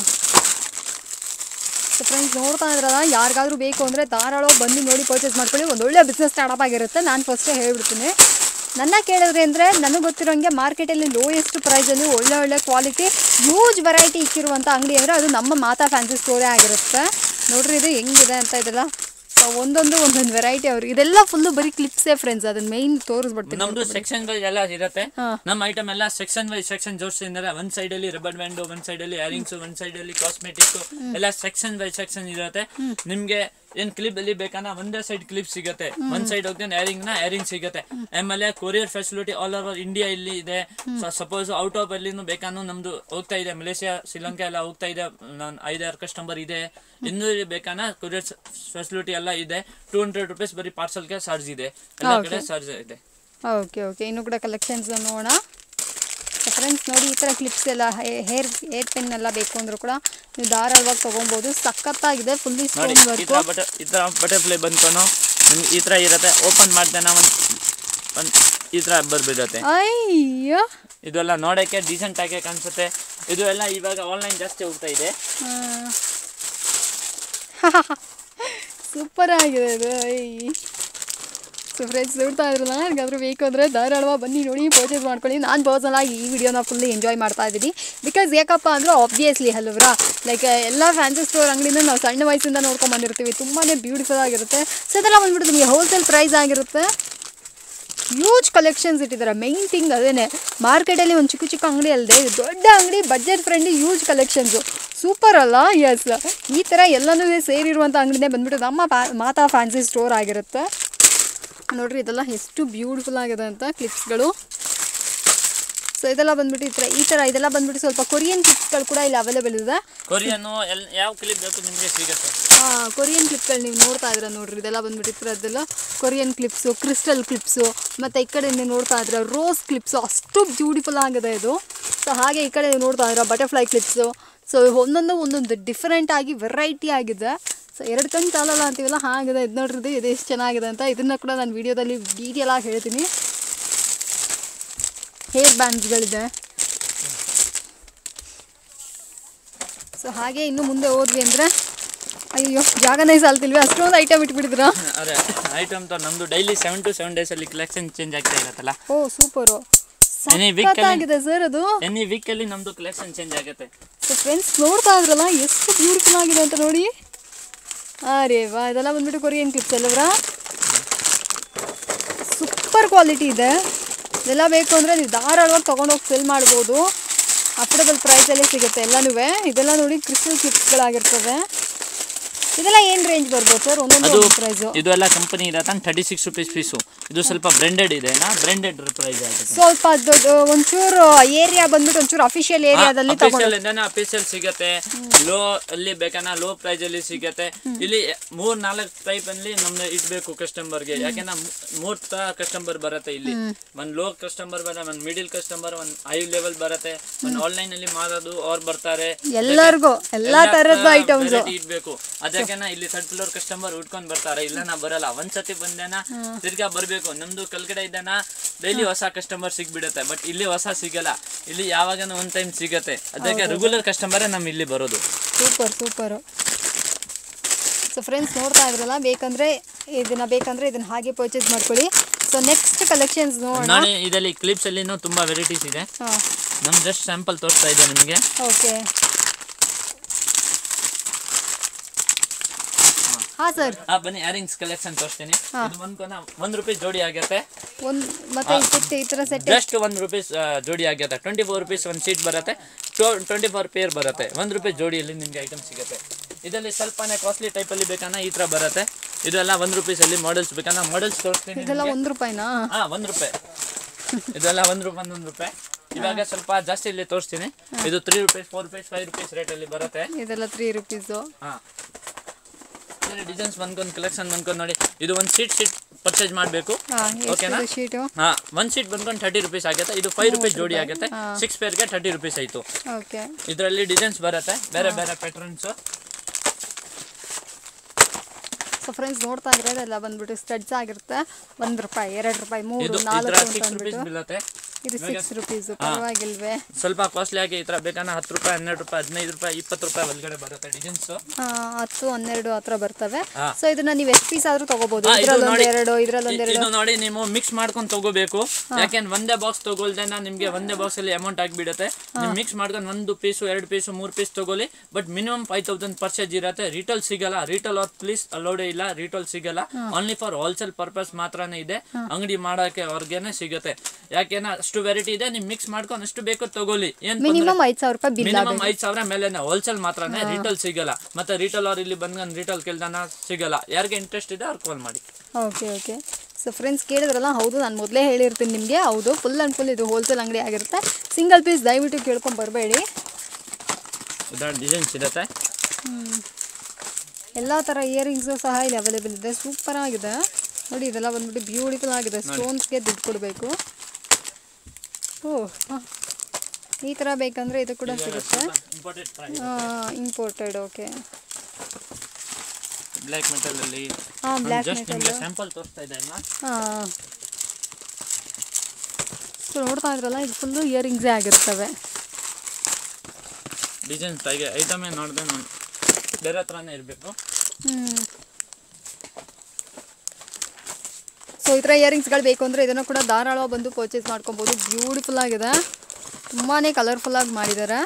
ಸೊ ಫ್ರೆಂಡ್ಸ್ ನೋಡ್ತಾ ಇದ್ರಲ್ಲ ಯಾರಿಗಾದ್ರೂ ಬೇಕು ಅಂದರೆ ಧಾರಾಳವಾಗಿ ಬಂದು ನೋಡಿ ಪರ್ಚೇಸ್ ಮಾಡ್ಕೊಳ್ಳಿ ಒಂದು ಒಳ್ಳೆ ಬಿಸ್ನೆಸ್ ಸ್ಟಾರ್ಟಪ್ ಆಗಿರುತ್ತೆ ನಾನು ಫಸ್ಟೇ ಹೇಳ್ಬಿಡ್ತೀನಿ ನನ್ನ ಕೇಳಿದ್ರೆ ಅಂದರೆ ನನಗೆ ಗೊತ್ತಿರೋಂಗೆ ಮಾರ್ಕೆಟಲ್ಲಿ ಲೋಯೆಸ್ಟ್ ಪ್ರೈಸಲ್ಲಿ ಒಳ್ಳೆ ಒಳ್ಳೆ ಕ್ವಾಲಿಟಿ ಯೂಜ್ ವೆರೈಟಿ ಇಕ್ಕಿರುವಂಥ ಅಂಗಡಿ ಅಂದರೆ ಅದು ನಮ್ಮ ಮಾತಾ ಫ್ಯಾನ್ಸಿ ಸ್ಟೋರೇ ಆಗಿರುತ್ತೆ ನೋಡ್ರಿ ಇದು ಹೆಂಗಿದೆ ಅಂತ ಇದೆಲ್ಲ ಸೊ ಒಂದೊಂದು ಒಂದೊಂದು ವೆರೈಟಿ ಅವ್ರಿಗೆ ಇದೆಲ್ಲ ಫುಲ್ಲು ಬರೀ ಕ್ಲಿಪ್ಸೇ ಫ್ರೆಂಡ್ಸ್ ಅದನ್ನ ಮೈನ್ ತೋರಿಸ್ಬಿಡ್ತೀನಿ ನಮ್ದು ಸೆಕ್ಷನ್ ವೈಸ್ ಎಲ್ಲ ಇರುತ್ತೆ ಹಾ. ನಮ್ಮ ಐಟಮ್ ಎಲ್ಲ ಸೆಕ್ಷನ್ ವೈಸ್ ಸೆಕ್ಷನ್ ಜೋಡಿಸಿದ್ರೆ ಒಂದ್ ಸೈಡ್ ಅಲ್ಲಿ ರಬ್ಬರ್ ಬ್ಯಾಂಡ್ ಒಂದ್ ಸೈಡ್ ಅಲ್ಲಿ ಇಯರಿಂಗ್ಸ್ ಒಂದ್ ಸೈಡ್ ಅಲ್ಲಿ ಕಾಸ್ಮೆಟಿಕ್ಸ್ ಎಲ್ಲ ಸೆಕ್ಷನ್ ವೈಸ್ ಸೆಕ್ಷನ್ ಇರುತ್ತೆ ನಿಮ್ಗೆ ಏನ್ ಕ್ಲಿಪ್ ಅಲ್ಲಿ ಬೇಕನ್ನ ಒಂದೇ ಸೈಡ್ ಕ್ಲಿಪ್ ಸಿಗುತ್ತೆ ಒಂದ್ ಸೈಡ್ ಹೋಗ್ತಾನೆ ಏರಿಂಗ್ ನ ಏರಿಂಗ್ ಸಿಗುತ್ತೆ ಆಮೇಲೆ courier facility all over India ಇಲ್ಲಿ ಇದೆ ಸಪೋಸ್ ಔಟ್ ಆಫ್ ಅಲ್ಲಿನೂ ಬೇಕಾನು ನಮ್ದು ಹೋಗ್ತಾ ಇದೆ ಮಲೇಷಿಯಾ ಶ್ರೀಲಂಕಾ ಎಲ್ಲ ಹೋಗ್ತಾ ಇದೆ ನಾನು ಐದಾರು ಕಸ್ಟಮರ್ ಇದೆ ಇನ್ನೂ ಬೇಕಾನ ಕೊರಿಯರ್ ಫೆಸಿಲಿಟಿ ಎಲ್ಲ ಇದೆ ಟೂ ಹಂಡ್ರೆಡ್ ರುಪೀಸ್ ಬರೀ ಪಾರ್ಸಲ್ಗೆ ಚಾರ್ಜ್ ಇದೆ ಎಲ್ಲ ಕಡೆ ಚಾರ್ಜ್ ಇದೆ ಓಕೆ ಓಕೆ ಇನ್ನು ಕೂಡ ಕಲೆಕ್ಷನ್ಸ್ ನೋಡೋಣ ಫ್ರೆಂಡ್ಸ್ ನೋಡಿ ಈ ಥರ ಕ್ಲಿಪ್ಸ್ ಎಲ್ಲ ಹೇರ್ ಹೇರ್ ಪೆನ್ ಎಲ್ಲ ಬೇಕು ಅಂದರೂ ಕೂಡ ನೀವು ಧಾರಾಳವಾಗಿ ತೊಗೊಬೋದು ಸಖತ್ತಾಗಿದೆ ಫುಲ್ಲಿ ನೋಡಿ ಸ್ಟೋನ್ ಈ ತರ ವರ್ಕು ಬಟ ಈ ತರ ಬಟರ್ಫ್ಲೈ ಬಂದ್ಕೊಂಡು ನಿಮ್ಗೆ ಈ ತರ ಇರುತ್ತೆ ಓಪನ್ ಮಾಡ್ದೇನ ಒಂದ್ ಒಂದ್ ಈ ತರ ಬರ್ಬಿಡುತ್ತೆ ಅಯ್ಯೋ ಇದೆಲ್ಲ ನೋಡಕ್ಕೆ ಡೀಸೆಂಟ್ ಆಗಿ ಕಾಣಿಸುತ್ತೆ ಇದು ಎಲ್ಲ ಇವಾಗ ಆನ್ಲೈನ್ ಜಾಸ್ತಿ ಹೋಗ್ತಾ ಇದೆ ಸೂಪರ್ ಆಗಿದೆ ಇದು ಸೊ ಫ್ರೆಂಡ್ಸ್ ನೋಡ್ತಾ ಇದ್ರಲ್ಲ ನನಗಾದ್ರೂ ಬೇಕು ಅಂದರೆ ಧಾರಾಳವಾಗಿ ಬನ್ನಿ ನೋಡಿ ಪರ್ಚೇಸ್ ಮಾಡ್ಕೊಳ್ಳಿ ನಾನು ಪರ್ಸನಲ್ ಆಗಿ ಈ ವಿಡಿಯೋನ ಫುಲ್ಲಿ ಎಂಜಾಯ್ ಮಾಡ್ತಾ ಇದ್ದೀನಿ ಬಿಕಾಸ್ ಯಾಕಪ್ಪ ಅಂದರೆ ಆಬ್ವಿಯಸ್ಲಿ ಅಲ್ವರಾ ಲೈಕ್ ಎಲ್ಲ ಫ್ಯಾನ್ಸಿ ಸ್ಟೋರ್ ಅಂಗಡಿನ ನಾವು ಸಣ್ಣ ವಯಸ್ಸಿಂದ ನೋಡ್ಕೊಂಡು ಬಂದಿರ್ತೀವಿ ತುಂಬಾ ಬ್ಯೂಟಿಫುಲ್ ಆಗಿರುತ್ತೆ ಸೊ ಇದೆಲ್ಲ ಬಂದ್ಬಿಟ್ಟು ನಿಮಗೆ ಹೋಲ್ಸೇಲ್ ಪ್ರೈಸ್ ಆಗಿರುತ್ತೆ ಹ್ಯೂಜ್ ಕಲೆಕ್ಷನ್ಸ್ ಇಟ್ಟಿದ್ದಾರೆ ಮೈನ್ ಥಿಂಗ್ ಅದೇನೆ ಮಾರ್ಕೆಟಲ್ಲಿ ಒಂದು ಚಿಕ್ಕ ಚಿಕ್ಕ ಅಂಗಡಿ ಅಲ್ಲದೆ ಇದು ದೊಡ್ಡ ಅಂಗಡಿ budget friendly huge collections super ಅಲ್ಲ ಎಸ್ ಈ ಥರ ಎಲ್ಲನೂ ಸೇರಿರುವಂಥ ಅಂಗಡಿನೇ ಬಂದ್ಬಿಟ್ಟು ನಮ್ಮ ಫ್ಯಾ ಮಾತಾ ಫ್ಯಾನ್ಸಿ ಸ್ಟೋರ್ ಆಗಿರುತ್ತೆ ನೋಡ್ರಿ ಇದೆಲ್ಲ ಎಷ್ಟು ಬ್ಯೂಟಿಫುಲ್ ಆಗಿದೆ ಅಂತ ಕ್ಲಿಪ್ಸ್ಗಳು ಸೊ ಇದೆಲ್ಲ ಬಂದ್ಬಿಟ್ಟು ಈ ಥರ ಈ ಥರ ಇದೆಲ್ಲ ಬಂದ್ಬಿಟ್ಟು ಸ್ವಲ್ಪ ಕೊರಿಯನ್ ಕ್ಲಿಪ್ಸ್ಗಳು ಕೂಡ ಇಲ್ಲಿ ಅವೈಲೇಬಲ್ ಇದೆ ಕೊರಿಯನ್ ಎಲ್ ಯಾವ ಕ್ಲಿಪ್ ಬೇಕು ನಿಮಗೆ ಸಿಗುತ್ತೆ ಕೊರಿಯನ್ ಕ್ಲಿಪ್ಗಳು ನೀವು ನೋಡ್ತಾ ಇದ್ರೆ ನೋಡ್ರಿ ಇದೆಲ್ಲ ಬಂದ್ಬಿಟ್ಟು ಈ ಥರದ್ದೆಲ್ಲ ಕೊರಿಯನ್ ಕ್ಲಿಪ್ಸು ಕ್ರಿಸ್ಟಲ್ ಕ್ಲಿಪ್ಸು ಮತ್ತು ಈ ಕಡೆ ನೀವು ನೋಡ್ತಾ ಇದ್ರೆ ರೋಸ್ ಕ್ಲಿಪ್ಸು ಅಷ್ಟು ಬ್ಯೂಟಿಫುಲ್ ಆಗಿದೆ ಇದು ಸೊ ಹಾಗೆ ಈ ಕಡೆ ನೀವು ನೋಡ್ತಾ ಇದ್ರೆ ಬಟರ್ಫ್ಲೈ ಕ್ಲಿಪ್ಸು ಸೊ ಒಂದೊಂದು ಒಂದೊಂದು ಡಿಫ್ರೆಂಟ್ ಆಗಿ ವೆರೈಟಿ ಆಗಿದೆ ಸೊ ಎರಡು ಕಣ್ಣು ಸಾಲಲ್ಲ ಅಂತೀವಲ್ಲ ಹಾಗಿದೆ ಇದು ನೋಡ್ರಿ ಇದು ಇದು ಎಷ್ಟು ಚೆನ್ನಾಗಿದೆ ಅಂತ ಇದನ್ನು ಕೂಡ ನಾನು ವಿಡಿಯೋದಲ್ಲಿ ಡೀಟೇಲ್ ಆಗಿ ಹೇಳ್ತೀನಿ ಹೇರ್ ಬ್ಯಾಂಡ್ಸ್ಗಳಿದೆ ಸೊ ಹಾಗೆ ಇನ್ನು ಮುಂದೆ ಹೋದ್ವಿ ಅಂದರೆ ಅಯ್ಯೋ ಜಾಗನೇ ಸಾಲ್ತಿಲ್ವಿ ಅಷ್ಟೊಂದು ಐಟಮ್ ಇಟ್ಬಿಟ್ಟಿದ್ರಾ ಅದೇ ಐಟಮ್ ತ ನಮ್ದು daily seven to seven days ಅಲ್ಲಿ ಕಲೆಕ್ಷನ್ ಚೇಂಜ್ ಆಗ್ತಾ ಇರುತ್ತಲ್ಲ ಓ ಸೂಪರು Any week ಅಲ್ಲಿ- ಸಖತ್ತಾಗಿದೆ ಸರ್ ಅದು ಎನಿ ವೀಕ್ ಅಲ್ಲಿ ನಮ್ದು ಕಲೆಕ್ಷನ್ ಚೇಂಜ್ ಆಗುತ್ತೆ ಸೊ ಫ್ರೆಂಡ್ಸ್ ನೋಡ್ತಾ ಇದ್ರಲ್ಲ ಎಷ್ಟು ಬ್ಯೂಟಿಫುಲ್ ಆಗಿದೆ ಅಂತ ನೋಡಿ ಅರೇ ವಾ ಇದೆಲ್ಲ ಬಂದ್ಬಿಟ್ಟು ಕೊರಿಯನ್ ಕ್ಲಿಪ್ಸ್ ಅಲ್ಲವ್ರಾ ಸೂಪರ್ ಕ್ವಾಲಿಟಿ ಇದೆ ಇದೆಲ್ಲ ಬೇಕು ಅಂದರೆ ನೀವು ಧಾರಾಳವಾಗಿ ತೊಗೊಂಡೋಗಿ ಸೆಲ್ ಮಾಡ್ಬೋದು ಅಫೋರ್ಡಬಲ್ ಪ್ರೈಸಲ್ಲೇ ಸಿಗುತ್ತೆ ಎಲ್ಲನೂ ಇದೆಲ್ಲ ನೋಡಿ ಕ್ರಿಸ್ಟಲ್ ಕ್ಲಿಪ್ಸ್ಗಳಾಗಿರ್ತದೆ ಇದೆಲ್ಲ ಏನು ರೇಂಜ್ ಬರ್ಬೋದು ಸರ್ ಒಂದೊಂದು ಅದು ಪ್ರೈಸು ಇದು ಎಲ್ಲ ಕಂಪನಿ ಇರತ್ತೆ ತರ್ಟಿ ಸಿಕ್ಸ್ ರುಪೀಸ್ ಪೀಸು ಇದು ಸ್ವಲ್ಪ ಬ್ರೆಂಡೆಡ್ ಇದೆ ನಾ ಬ್ರೆಂಡೆಡ್ ಪ್ರೈಸ್ ಆಗುತ್ತೆ ಸ್ವಲ್ಪ ದೊಡ್ಡ ಒಂಚೂರು ಏರಿಯಾ ಬಂದ್ಬಿಟ್ಟು ಒಂಚೂರು ಅಫಿಷಿಯಲ್ ಏರಿಯಾದಲ್ಲಿ ತಗೊಂಡು ಅಫಿಷಿಯಲ್ ಇಂದಾನೆ ಅಫಿಷಿಯಲ್ ಸಿಗತ್ತೆ ಲೋ ಅಲ್ಲಿ ಬೇಕನ್ನ ಲೋ ಪ್ರೈಸ್ ಅಲ್ಲಿ ಸಿಗತ್ತೆ ಇಲ್ಲಿ ಮೂರ್ ನಾಲ್ಕು ಟೈಪ್ ಅಲ್ಲಿ ನಮ್ದು ಇಡ್ಬೇಕು ಕಸ್ಟಮರ್ಗೆ ಯಾಕೆಂದ್ರೆ ಮೂರ್ ತರ ಕಸ್ಟಮರ್ ಬರುತ್ತೆ ಇಲ್ಲಿ ಒಂದ್ ಲೋ ಕಸ್ಟಮರ್ ಬರ ಒಂದ್ ಮಿಡಿಲ್ ಕಸ್ಟಮರ್ ಒಂದ್ ಹೈ ಲೆವೆಲ್ ಬರುತ್ತೆ ಒಂದ್ ಆನ್ಲೈನ್ ಅಲ್ಲಿ ಮಾರೋದು ಅವ್ರು ಬರ್ತಾರೆ ಎಲ್ಲರಿಗೂ ಎಲ್ಲಾ ತರದ್ದು ಐಟಮ್ಸ್ variety ಇಡ್ಬೇಕು ಅದಕ್ಕೆನ ಇಲ್ಲಿ ಥರ್ಡ್ ಫ್ಲೋರ್ ಕಸ್ಟಮರ್ ಉಟ್ಕೊಂಡ್ ಬರ್ತಾರೆ ಇಲ್ಲ ನಾ ಬರಲ್ಲ ಒಂದ್ಸತಿ ಬಂದೇನ ತಿರ್ಗಾ ಬರ್ಬೇಕು ನಮ್ದು ಕೆಳಗಡೆ ಇದ್ದಾನ ಡೈಲಿ ಹೊಸ ಕಸ್ಟಮರ್ ಸಿಗ್ಬಿಡುತ್ತೆ ಬಟ್ ಇಲ್ಲಿ ಹೊಸ ಸಿಗಲ್ಲ ಇಲ್ಲಿ ಯಾವಾಗನ ಒಂದ್ ಟೈಮ್ ಸಿಗತ್ತೆ ಅದಕ್ಕೆ ರೆಗ್ಯುಲರ್ ಕಸ್ಟಮರೇ ನಮ್ ಇಲ್ಲಿ ಬರೋದು ಸೂಪರ್ ಸೂಪರು ಸೊ ಫ್ರೆಂಡ್ಸ್ ನೋಡ್ತಾ ಇದ್ರಲ್ಲ ಬೇಕಂದ್ರೆ ಇದನ್ನ ಬೇಕಂದ್ರೆ ಇದನ್ನ ಹಾಗೆ ಪರ್ಚೇಸ್ ಮಾಡ್ಕೊಳ್ಳಿ ಸೊ ನೆಕ್ಸ್ಟ್ ಕಲೆಕ್ಷನ್ಸ್ ನೋಡೋಣ ನೋಡಿ ಇದರಲ್ಲಿ ಕ್ಲಿಪ್ಸ್ ಅಲ್ಲಿನೂ ತುಂಬಾ ವೆರೈಟೀಸ್ ಇದೆ ಹಾಂ ನಮ್ ಜಸ್ಟ್ ಸ್ಯಾಂಪಲ್ ತೋರಿಸ್ತಾ ಇದೆ ನಿಮಗೆ ಓಕೆ ಹಾಂ ಸರ್ ಆ ಬನ್ನಿ ಇಯರಿಂಗ್ಸ್ ಕಲೆಕ್ಷನ್ ತೋರಿಸ್ತೀನಿ ಇದು ಬಂದ್ಕೊನ ಒಂದ್ ರೂಪಾಯಿ ಜೋಡಿ ಆಗತ್ತೆ ಒಂದು ಮತ್ತೆ ಈ set ಈ ಥರ ಸೆಟ್ ಜಸ್ಟ್ ಒನ್ ರುಪೀಸ್ ಜೋಡಿ ಆಗುತ್ತೆ ಟ್ವೆಂಟಿ ಫೋರ್ ರುಪೀಸ್ ಒಂದು ಸೀಟ್ ಬರುತ್ತೆ ಟ್ವೆಂಟಿ ಫೋರ್ ಪೇರ್ ಬರುತ್ತೆ ಒಂದು ರೂಪಾಯಿ ಜೋಡಿಯಲ್ಲಿ ನಿಮಗೆ ಐಟಮ್ ಸಿಗುತ್ತೆ ಇದರಲ್ಲಿ ಸ್ವಲ್ಪನೇ ಕಾಸ್ಟ್ಲಿ ಟೈಪಲ್ಲಿ ಬೇಕನ್ನ ಈ ಥರ ಬರುತ್ತೆ ಇದೆಲ್ಲ ಒಂದು ರುಪೀಸಲ್ಲಿ ಮಾಡೆಲ್ಸ್ ಬೇಕನ್ನ ಮಾಡೆಲ್ಸ್ ತೋರಿಸ್ತೀನಿ ಇದೆಲ್ಲ ಒಂದು ರೂಪಾಯಿನಾ ಹಾ ಒಂದು ರೂಪಾಯಿ ಇದೆಲ್ಲ ಒಂದು ರೂಪಾಯಿ ಒಂದೊಂದು ರೂಪಾಯಿ ಇವಾಗ ಸ್ವಲ್ಪ ಜಾಸ್ತಿ ಇಲ್ಲಿ ತೋರಿಸ್ತೀನಿ ಇದು three rupees four rupees five rupees ರೇಟಲ್ಲಿ ಬರುತ್ತೆ ಇದೆಲ್ಲ ತ್ರೀ ರುಪೀಸು ಹಾಂ ಡಿಸೈನ್ಸ್ ಬಂದ್ಕೊಂಡು ಕಲೆಕ್ಷನ್ ಬಂದ್ಕೊಂಡು ನೋಡಿ ಇದು ಒಂದು ಸೀಟ್ ಸೀಟ್ ಪರ್ಚೇಸ್ ಮಾಡಬೇಕು ಹಾಂ ಓಕೆನಾ ಎಷ್ಟು ಶೀಟು ಹಾ ಒಂದ್ ಸೀಟ್ ಬಂದ್ಕೊಂಡು ಥರ್ಟಿ ರುಪೀಸ್ ಆಗುತ್ತೆ ಇದು ಫೈವ್ ರುಪೀಸ್ ಜೋಡಿ ಆಗುತ್ತೆ ಸಿಕ್ಸ್ ಪೇರ್ಗೆ ಥರ್ಟಿ ರುಪೀಸ್ ಆಯ್ತು ಓಕೆ ಇದರಲ್ಲಿ ಡಿಸೈನ್ಸ್ ಬರುತ್ತೆ ಬೇರೆ ಬೇರೆ ಪ್ಯಾಟರ್ನ್ಸ್ ಸೊ ಫ್ರೆಂಡ್ಸ್ ನೋಡ್ತಾ ಇದ್ರೆ ಇದೆಲ್ಲ ಬಂದ್ಬಿಟ್ಟು ಸ್ಟಡ್ಸ್ ಆಗಿರುತ್ತೆ ಒಂದು ರೂಪಾಯಿ ಎರಡು ರೂಪಾಯಿ ಮೂರು ಇದು ಈ ನಾಲ್ಕು ತರ ಅಂತ ಸಿಕ್ಸ್ ರುಪೀಸ್ ಅಂದ್ಬಿಟ್ಟು ಬೀಳುತ್ತೆ ಇದು ಸಿಕ್ಸ್ ರುಪೀಸು ಪರವಾಗಿಲ್ವೇ ಸ್ವಲ್ಪ ಕಾಸ್ಟ್ಲಿ ಆಗಿ ಈ ತರ ಬೇಕಾನ ಹತ್ತು ರೂಪಾಯಿ ಹನ್ನೆರಡು ರೂಪಾಯಿ ಹದಿನೈದು ರೂಪಾಯಿ ಇಪ್ಪತ್ತು ರೂಪಾಯಿ ಒಳಗಡೆ ಬರುತ್ತೆ ಡಿಸೈನ್ಸ್ ಆ, ಹತ್ತು ಹನ್ನೆರಡು ಹತ್ರ ಬರ್ತವೆ ಹಾ. ಸೊ ಇದನ್ನ ನೀವು ಎಷ್ಟು ಪೀಸ್ ಆದ್ರೂ ತಗೋಬಹುದು ಹಾ, ಇದು ಇದ್ರಲ್ಲಿ ನೋಡಿ. ಒಂದೆರಡು ಇದ್ರಲ್ಲಿ ಒಂದೆರಡು ಇದು ನೋಡಿ ನೀವು ಮಿಕ್ಸ್ ಮಾಡ್ಕೊಂಡು ತಗೋಬೇಕು ಯಾಕೆಂದ್ರೆ ಒಂದೇ ಬಾಕ್ಸ್ ತಗೊಳ್ದೇನ ನಿಮ್ಗೆ ಒಂದೇ ಬಾಕ್ಸ್ ಅಲ್ಲಿ ಅಮೌಂಟ್ ಆಗಿಬಿಡುತ್ತೆ ನೀವು ಮಿಕ್ಸ್ ಮಾಡ್ಕೊಂಡು ಒಂದು ಪೀಸು ಎರಡು ಪೀಸು ಮೂರು ಪೀಸ್ ತಗೊಳ್ಳಿ but minimum five thousand purchase ಇರುತ್ತೆ ರಿಟೇಲ್ ಸಿಗಲ್ಲ ರಿಟೇಲ್ ಅವ್ರ ಪ್ಲೀಸ್ ಅಲೋಡೆ ಇಲ್ಲ ರಿಟೇಲ್ ಸಿಗಲ್ಲ ಓನ್ಲಿ ಫಾರ್ ಹೋಲ್ಸೇಲ್ ಪರ್ಪಸ್ ಮಾತ್ರನೇ ಇದೆ ಅಂಗಡಿ ಮಾಡೋಕೆ ಅವ್ರಿಗೇನೆ ಸಿಗುತ್ತೆ ಯಾಕೆನ ಅಷ್ಟು ವೆರೈಟಿ ಇದೆ ನೀವು ಮಿಕ್ಸ್ ಮಾಡ್ಕೊಂಡು ಅಷ್ಟು ಬೇಕು ತಗೊಳ್ಳಿ ಏನ್ ತೊಂದ್ರೆ ಮಿನಿಮಮ್ ಐದು ಸಾವಿರ ರೂಪಾಯಿ ಬಿಲ್ ಮಿನಿಮಮ್ ಐದ್ ಸಾವಿರ ಮೇಲೆ ಹೋಲ್ಸೇಲ್ ಮಾತ್ರನೇ ರಿಟೇಲ್ ಸಿಗಲ್ಲ ಮತ್ತೆ ರಿಟೇಲ್ ಅವ್ರು ಇಲ್ಲಿ ಬಂದ್ ರಿಟೇಲ್ ಕೇಳ್ದಾನ ಸಿಗಲ್ಲ ಯಾರಿಗೆ ಇಂಟ್ರೆಸ್ಟ್ ಇದೆ ಅವ್ರು ಕಾಲ್ ಮಾಡಿ ಓಕೆ ಓಕೆ ಸೊ ಫ್ರೆಂಡ್ಸ್ ಕೇಳಿದ್ರಲ್ಲ ಹೌದು ನಾನು ಮೊದಲೇ ಹೇಳಿರ್ತೀನಿ ನಿಮಗೆ ಹೌದು ಫುಲ್ ಆ್ಯಂಡ್ ಫುಲ್ ಇದು ಹೋಲ್ಸೇಲ್ ಅಂಗಡಿ ಆಗಿರುತ್ತೆ ಸಿಂಗಲ್ ಪೀಸ್ ದಯವಿಟ್ಟು ಕೇಳ್ಕೊಂಡು ಬರಬೇಡಿ ಉದಾಹರಣೆ ಡಿಸೈನ್ಸ್ ಇರುತ್ತೆ ಎಲ್ಲ ಥರ ಇಯರಿಂಗ್ಸು ಸಹ ಇಲ್ಲಿ ಅವೈಲೇಬಲ್ ಇದೆ ಸೂಪರ್ ಆಗಿದೆ ನೋಡಿ ಇದೆಲ್ಲ ಬಂದ್ಬಿಟ್ಟು ಬ್ಯೂಟಿಫುಲ್ ಆಗಿದೆ ಸ್ಟೋನ್ಸ್ಗೆ ದುಡ್ಡು ಕೊಡಬೇಕು ಓ ಹಾಂ ಈ ಥರ ಬೇಕಂದರೆ ಇದು ಕೂಡ ಸಿಗುತ್ತೆ important price imported okay black metal ಅಲ್ಲಿ ಹಾಂ ಬ್ಲ್ಯಾಕ್ ಜಸ್ಟ್ ಮೆಟಲ್ ನಿಮಗೆ ಸ್ಯಾಂಪಲ್ ತೋರಿಸ್ತಾ ಇದೆ ಹಾಂ ಸೊ ನೋಡ್ತಾ ಇದ್ರಲ್ಲ ಇದು ಫುಲ್ಲು ಇಯರಿಂಗ್ಸೇ ಆಗಿರ್ತವೆ ಡಿಸೈನ್ಸ್ ಹಾಗೆ ಐಟಮೇ ನೋಡಿದೆ ನಾನು ಬೇರೆ ಹತ್ರನೇ ಇರಬೇಕು ಹ್ಞೂ ಸೊ ಈ ಥರ ಇಯರಿಂಗ್ಸ್ಗಳು ಬೇಕು ಅಂದರೆ ಇದನ್ನು ಕೂಡ ಧಾರಾಳ ಬಂದು ಪರ್ಚೇಸ್ ಮಾಡ್ಕೊಬೋದು ಬ್ಯೂಟಿಫುಲ್ ಆಗಿದೆ ತುಂಬಾ ಕಲರ್ಫುಲ್ಲಾಗಿ ಮಾಡಿದ್ದಾರೆ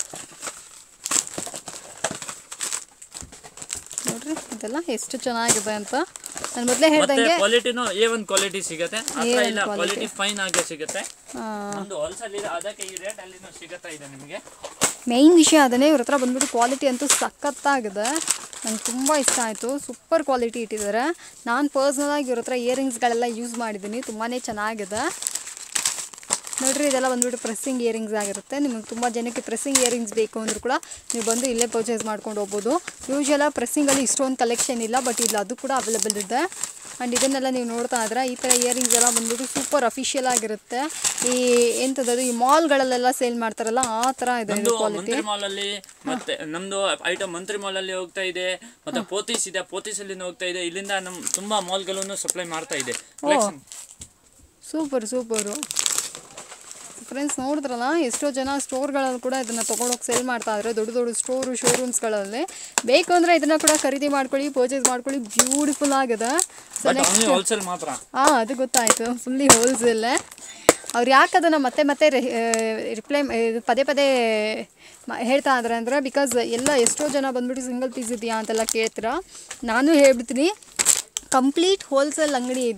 ನೋಡ್ರಿ ಇದೆಲ್ಲ ಎಷ್ಟು ಚೆನ್ನಾಗಿದೆ ಅಂತ ನಾನು ಮೊದಲೇ ಮತ್ತೆ ಹೇಳ್ದಂಗೆ ಕ್ವಾಲಿಟಿನೂ ಎ ಒನ್ ಕ್ವಾಲಿಟಿ ಸಿಗುತ್ತೆ ಹತ್ರ A1 ಇಲ್ಲ quality. ಕ್ವಾಲಿಟಿ ಫೈನ್ ಆಗೇ ಸಿಗುತ್ತೆ ಆ, ಒಂದು ಹೋಲ್ಸೇಲ್ ಇದೆ ಅದಕ್ಕೆ ಈ ರೇಟ್ ಅಲ್ಲಿನೂ ಸಿಗುತ್ತಾ ಇದೆ ನಿಮಗೆ ಮೇಯ್ನ್ ವಿಷಯ ಅದನ್ನೇ ಇವ್ರ ಹತ್ರ ಬಂದ್ಬಿಟ್ಟು ಕ್ವಾಲಿಟಿ ಅಂತೂ ಸಖತ್ತಾಗಿದೆ ನಂಗೆ ತುಂಬ ಇಷ್ಟ ಆಯಿತು ಸೂಪರ್ ಕ್ವಾಲಿಟಿ ಇಟ್ಟಿದ್ದಾರೆ ನಾನು ಪರ್ಸ್ನಲಾಗಿ ಇವ್ರ ಹತ್ರ ಇಯರಿಂಗ್ಸ್ಗಳೆಲ್ಲ ಯೂಸ್ ಮಾಡಿದ್ದೀನಿ ತುಂಬಾ ಚೆನ್ನಾಗಿದೆ ನೋಡ್ರಿ ಇದೆಲ್ಲ ಬಂದ್ಬಿಟ್ಟು ಪ್ರೆಸ್ಸಿಂಗ್ ಇಯರಿಂಗ್ಸ್ ಆಗಿರುತ್ತೆ ನಿಮಗೆ ತುಂಬ ಜನಕ್ಕೆ ಪ್ರೆಸ್ಸಿಂಗ್ ಇಯರಿಂಗ್ಸ್ ಬೇಕು ಅಂದರೂ ಕೂಡ ನೀವು ಬಂದು ಇಲ್ಲೇ ಪರ್ಚೇಸ್ ಮಾಡ್ಕೊಂಡು ಹೋಗ್ಬೋದು ಯೂಶಲ ಪ್ರೆಸ್ಸಿಂಗಲ್ಲಿ ಇಷ್ಟೊಂದು ಕಲೆಕ್ಷನ್ ಇಲ್ಲ ಬಟ್ ಇಲ್ಲಿ ಅದು ಕೂಡ ಅವೈಲೇಬಲ್ ಇದೆ ಆ್ಯಂಡ್ ಇದನ್ನೆಲ್ಲ ನೀವು ನೋಡ್ತಾ ಇದ್ರೆ ಈ ಥರ ಇಯರಿಂಗ್ಸ್ ಎಲ್ಲ ಬಂದ್ಬಿಟ್ಟು ಸೂಪರ್ ಅಫಿಷಿಯಲ್ ಆಗಿರುತ್ತೆ ಈ ಎಂಥದ್ದು ಈ ಮಾಲ್ಗಳಲ್ಲೆಲ್ಲ ಸೇಲ್ ಮಾಡ್ತಾರಲ್ಲ ಆ ಥರ ಇದೆ ನಮ್ದು ಕ್ವಾಲಿಟಿ ಮಂತ್ರಿ ಮಾಲ್ ಅಲ್ಲಿ ಮತ್ತೆ ನಮ್ದು ಐಟಮ್ ಮಂತ್ರಿ ಮಾಲ್ ಅಲ್ಲಿ ಹೋಗ್ತಾ ಇದೆ ಮತ್ತೆ ಪೋತೀಸ್ ಇದೆ ಪೋತೀಸ್ ಅಲ್ಲಿ ಹೋಗ್ತಾ ಇದೆ ಇಲ್ಲಿಂದ ನಮ್ ತುಂಬಾ ಮಾಲ್ಗಳನ್ನು ಸಪ್ಲೈ ಮಾಡ್ತಾ ಇದೆ Collection. ಸೂಪರ್ ಸೂಪರು ಫ್ರೆಂಡ್ಸ್ ನೋಡಿದ್ರಲ್ಲ ಎಷ್ಟೋ ಜನ ಸ್ಟೋರ್ಗಳಲ್ಲಿ ಕೂಡ ಇದನ್ನು ತೊಗೊಂಡೋಗಿ ಸೇಲ್ ಮಾಡ್ತಾ ಇದ್ದಾರೆ ದೊಡ್ಡ ದೊಡ್ಡ ಸ್ಟೋರು ಶೋರೂಮ್ಸ್ಗಳಲ್ಲಿ ಬೇಕು ಅಂದರೆ ಇದನ್ನು ಕೂಡ ಖರೀದಿ ಮಾಡ್ಕೊಳ್ಳಿ ಪರ್ಚೇಸ್ ಮಾಡ್ಕೊಳ್ಳಿ ಬ್ಯೂಟಿಫುಲ್ ಆಗಿದೆ ಸೊ ಬಟ್ ಓನ್ಲಿ ಹೋಲ್ಸೇಲ್ ಮಾತ್ರ ಹಾಂ ಅದು ಗೊತ್ತಾಯಿತು ಫುಲ್ಲಿ ಹೋಲ್ಸೇಲೇ ಅವ್ರು ಯಾಕೆ ಅದನ್ನು ಮತ್ತೆ ಮತ್ತೆ ರಿಪ್ಲೈ ಪದೇ ಪದೇ ಮ- ಹೇಳ್ತಾ ಇದ್ದಾರೆ ಅಂದರೆ ಬಿಕಾಸ್ ಎಲ್ಲ ಎಷ್ಟೋ ಜನ ಬಂದ್ಬಿಟ್ಟು ಸಿಂಗಲ್ ಪೀಸ್ ಇದೆಯಾ ಅಂತೆಲ್ಲ ಕೇಳ್ತೀರಾ ನಾನು ಹೇಳ್ಬಿಡ್ತೀನಿ ಕಂಪ್ಲೀಟ್ ಹೋಲ್ಸೇಲ್ ಅಂಗಡಿ ಇದು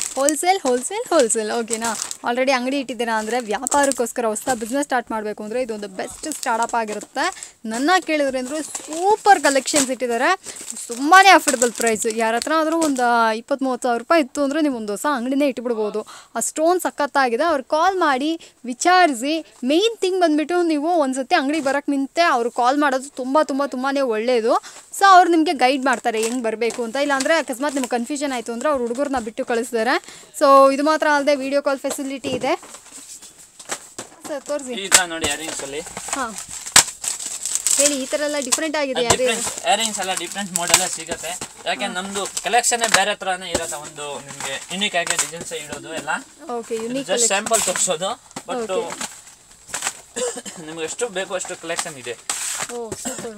ಹೋಲ್ಸೇಲ್ ಹೋಲ್ಸೇಲ್ ಹೋಲ್ಸೇಲ್ ಓಕೆನಾ ಆಲ್ರೆಡಿ ಅಂಗಡಿ ಇಟ್ಟಿದ್ದೀರಾ ಅಂದರೆ ವ್ಯಾಪಾರಕ್ಕೋಸ್ಕರ ಹೊಸ ಬಿಸ್ನೆಸ್ ಸ್ಟಾರ್ಟ್ ಮಾಡಬೇಕು ಅಂದರೆ ಇದೊಂದು ಬೆಸ್ಟ್ ಸ್ಟಾರ್ಟಪ್ ಆಗಿರುತ್ತೆ ನನ್ನ ಕೇಳಿದ್ರೆ ಅಂದರೆ ಸೂಪರ್ ಕಲೆಕ್ಷನ್ಸ್ ಇಟ್ಟಿದ್ದಾರೆ ತುಂಬಾ ಅಫೋರ್ಡಬಲ್ ಪ್ರೈಸ್ ಯಾರ ಹತ್ರ ಆದರೂ ಒಂದು ಇಪ್ಪತ್ತು ಮೂವತ್ತು ಸಾವಿರ ರೂಪಾಯಿ ಇತ್ತು ಅಂದರೆ ನೀವು ಒಂದು ಹೊಸ ಅಂಗಡಿನೇ ಇಟ್ಬಿಡ್ಬೋದು ಆ ಸ್ಟೋನ್ ಸಖತ್ತಾಗಿದೆ ಅವ್ರು ಕಾಲ್ ಮಾಡಿ ವಿಚಾರಿಸಿ ಮೇಯ್ನ್ ಥಿಂಗ್ ಬಂದುಬಿಟ್ಟು ನೀವು ಒಂದು ಸತಿ ಅಂಗಡಿಗೆ ಬರೋಕ್ಕೆ ನಿಂತೆ ಅವರು ಕಾಲ್ ಮಾಡೋದು ತುಂಬ ತುಂಬ ತುಂಬಾ ಒಳ್ಳೆಯದು ಸೊ ಅವ್ರು ನಿಮಗೆ ಗೈಡ್ ಮಾಡ್ತಾರೆ ಹೆಂಗೆ ಬರಬೇಕು ಅಂತ ಇಲ್ಲಾಂದರೆ ಅಕಸ್ಮಾತ್ ನಿಮ್ಗೆ ಕನ್ಫ್ಯೂಷನ್ ಆಯಿತು ಅಂದರೆ ಅವ್ರು ಹುಡುಗರನ್ನ ಬಿಟ್ಟು ಕಳಿಸ್ತಾರೆ ಸೊ ಇದು ಮಾತ್ರ ಅಲ್ಲದೆ ವಿಡಿಯೋ ಕಾಲ್ ಫೆಸಿಲಿಟಿ ಇದೆ ಸರ್ ತೋರಿಸಿ ಈ ತರ ನೋಡಿ ಇಯರಿಂಗ್ಸ್ ಅಲ್ಲಿ ಹಾಂ ಹೇಳಿ ಈ ಥರ ಎಲ್ಲ ಡಿಫ್ರೆಂಟ್ ಆಗಿದೆ ಅದೇ ಡಿಫ್ರೆಂಟ್ ಇಯರಿಂಗ್ಸ್ ಎಲ್ಲ ಡಿಫ್ರೆಂಟ್ ಮಾಡೆಲ್ ಸಿಗುತ್ತೆ ಯಾಕೆ ನಮ್ದು ಕಲೆಕ್ಷನ್ ಬೇರೆ ತರನೇ ಇರುತ್ತೆ ಒಂದು ನಿಮ್ಗೆ ಯುನಿಕ್ ಆಗಿ ಡಿಸೈನ್ಸ್ ಇಡೋದು ಎಲ್ಲ ಓಕೆ ಯುನೀಕ್ ಜಸ್ಟ್ ಸ್ಯಾಂಪಲ್ ತೋರಿಸೋದು ಬಟ್ ನಿಮ್ಗೆ ಎಷ್ಟು ಬೇಕು ಅಷ್ಟು ಕಲೆಕ್ಷನ್ ಇದೆ ಓ ಸೂಪರ್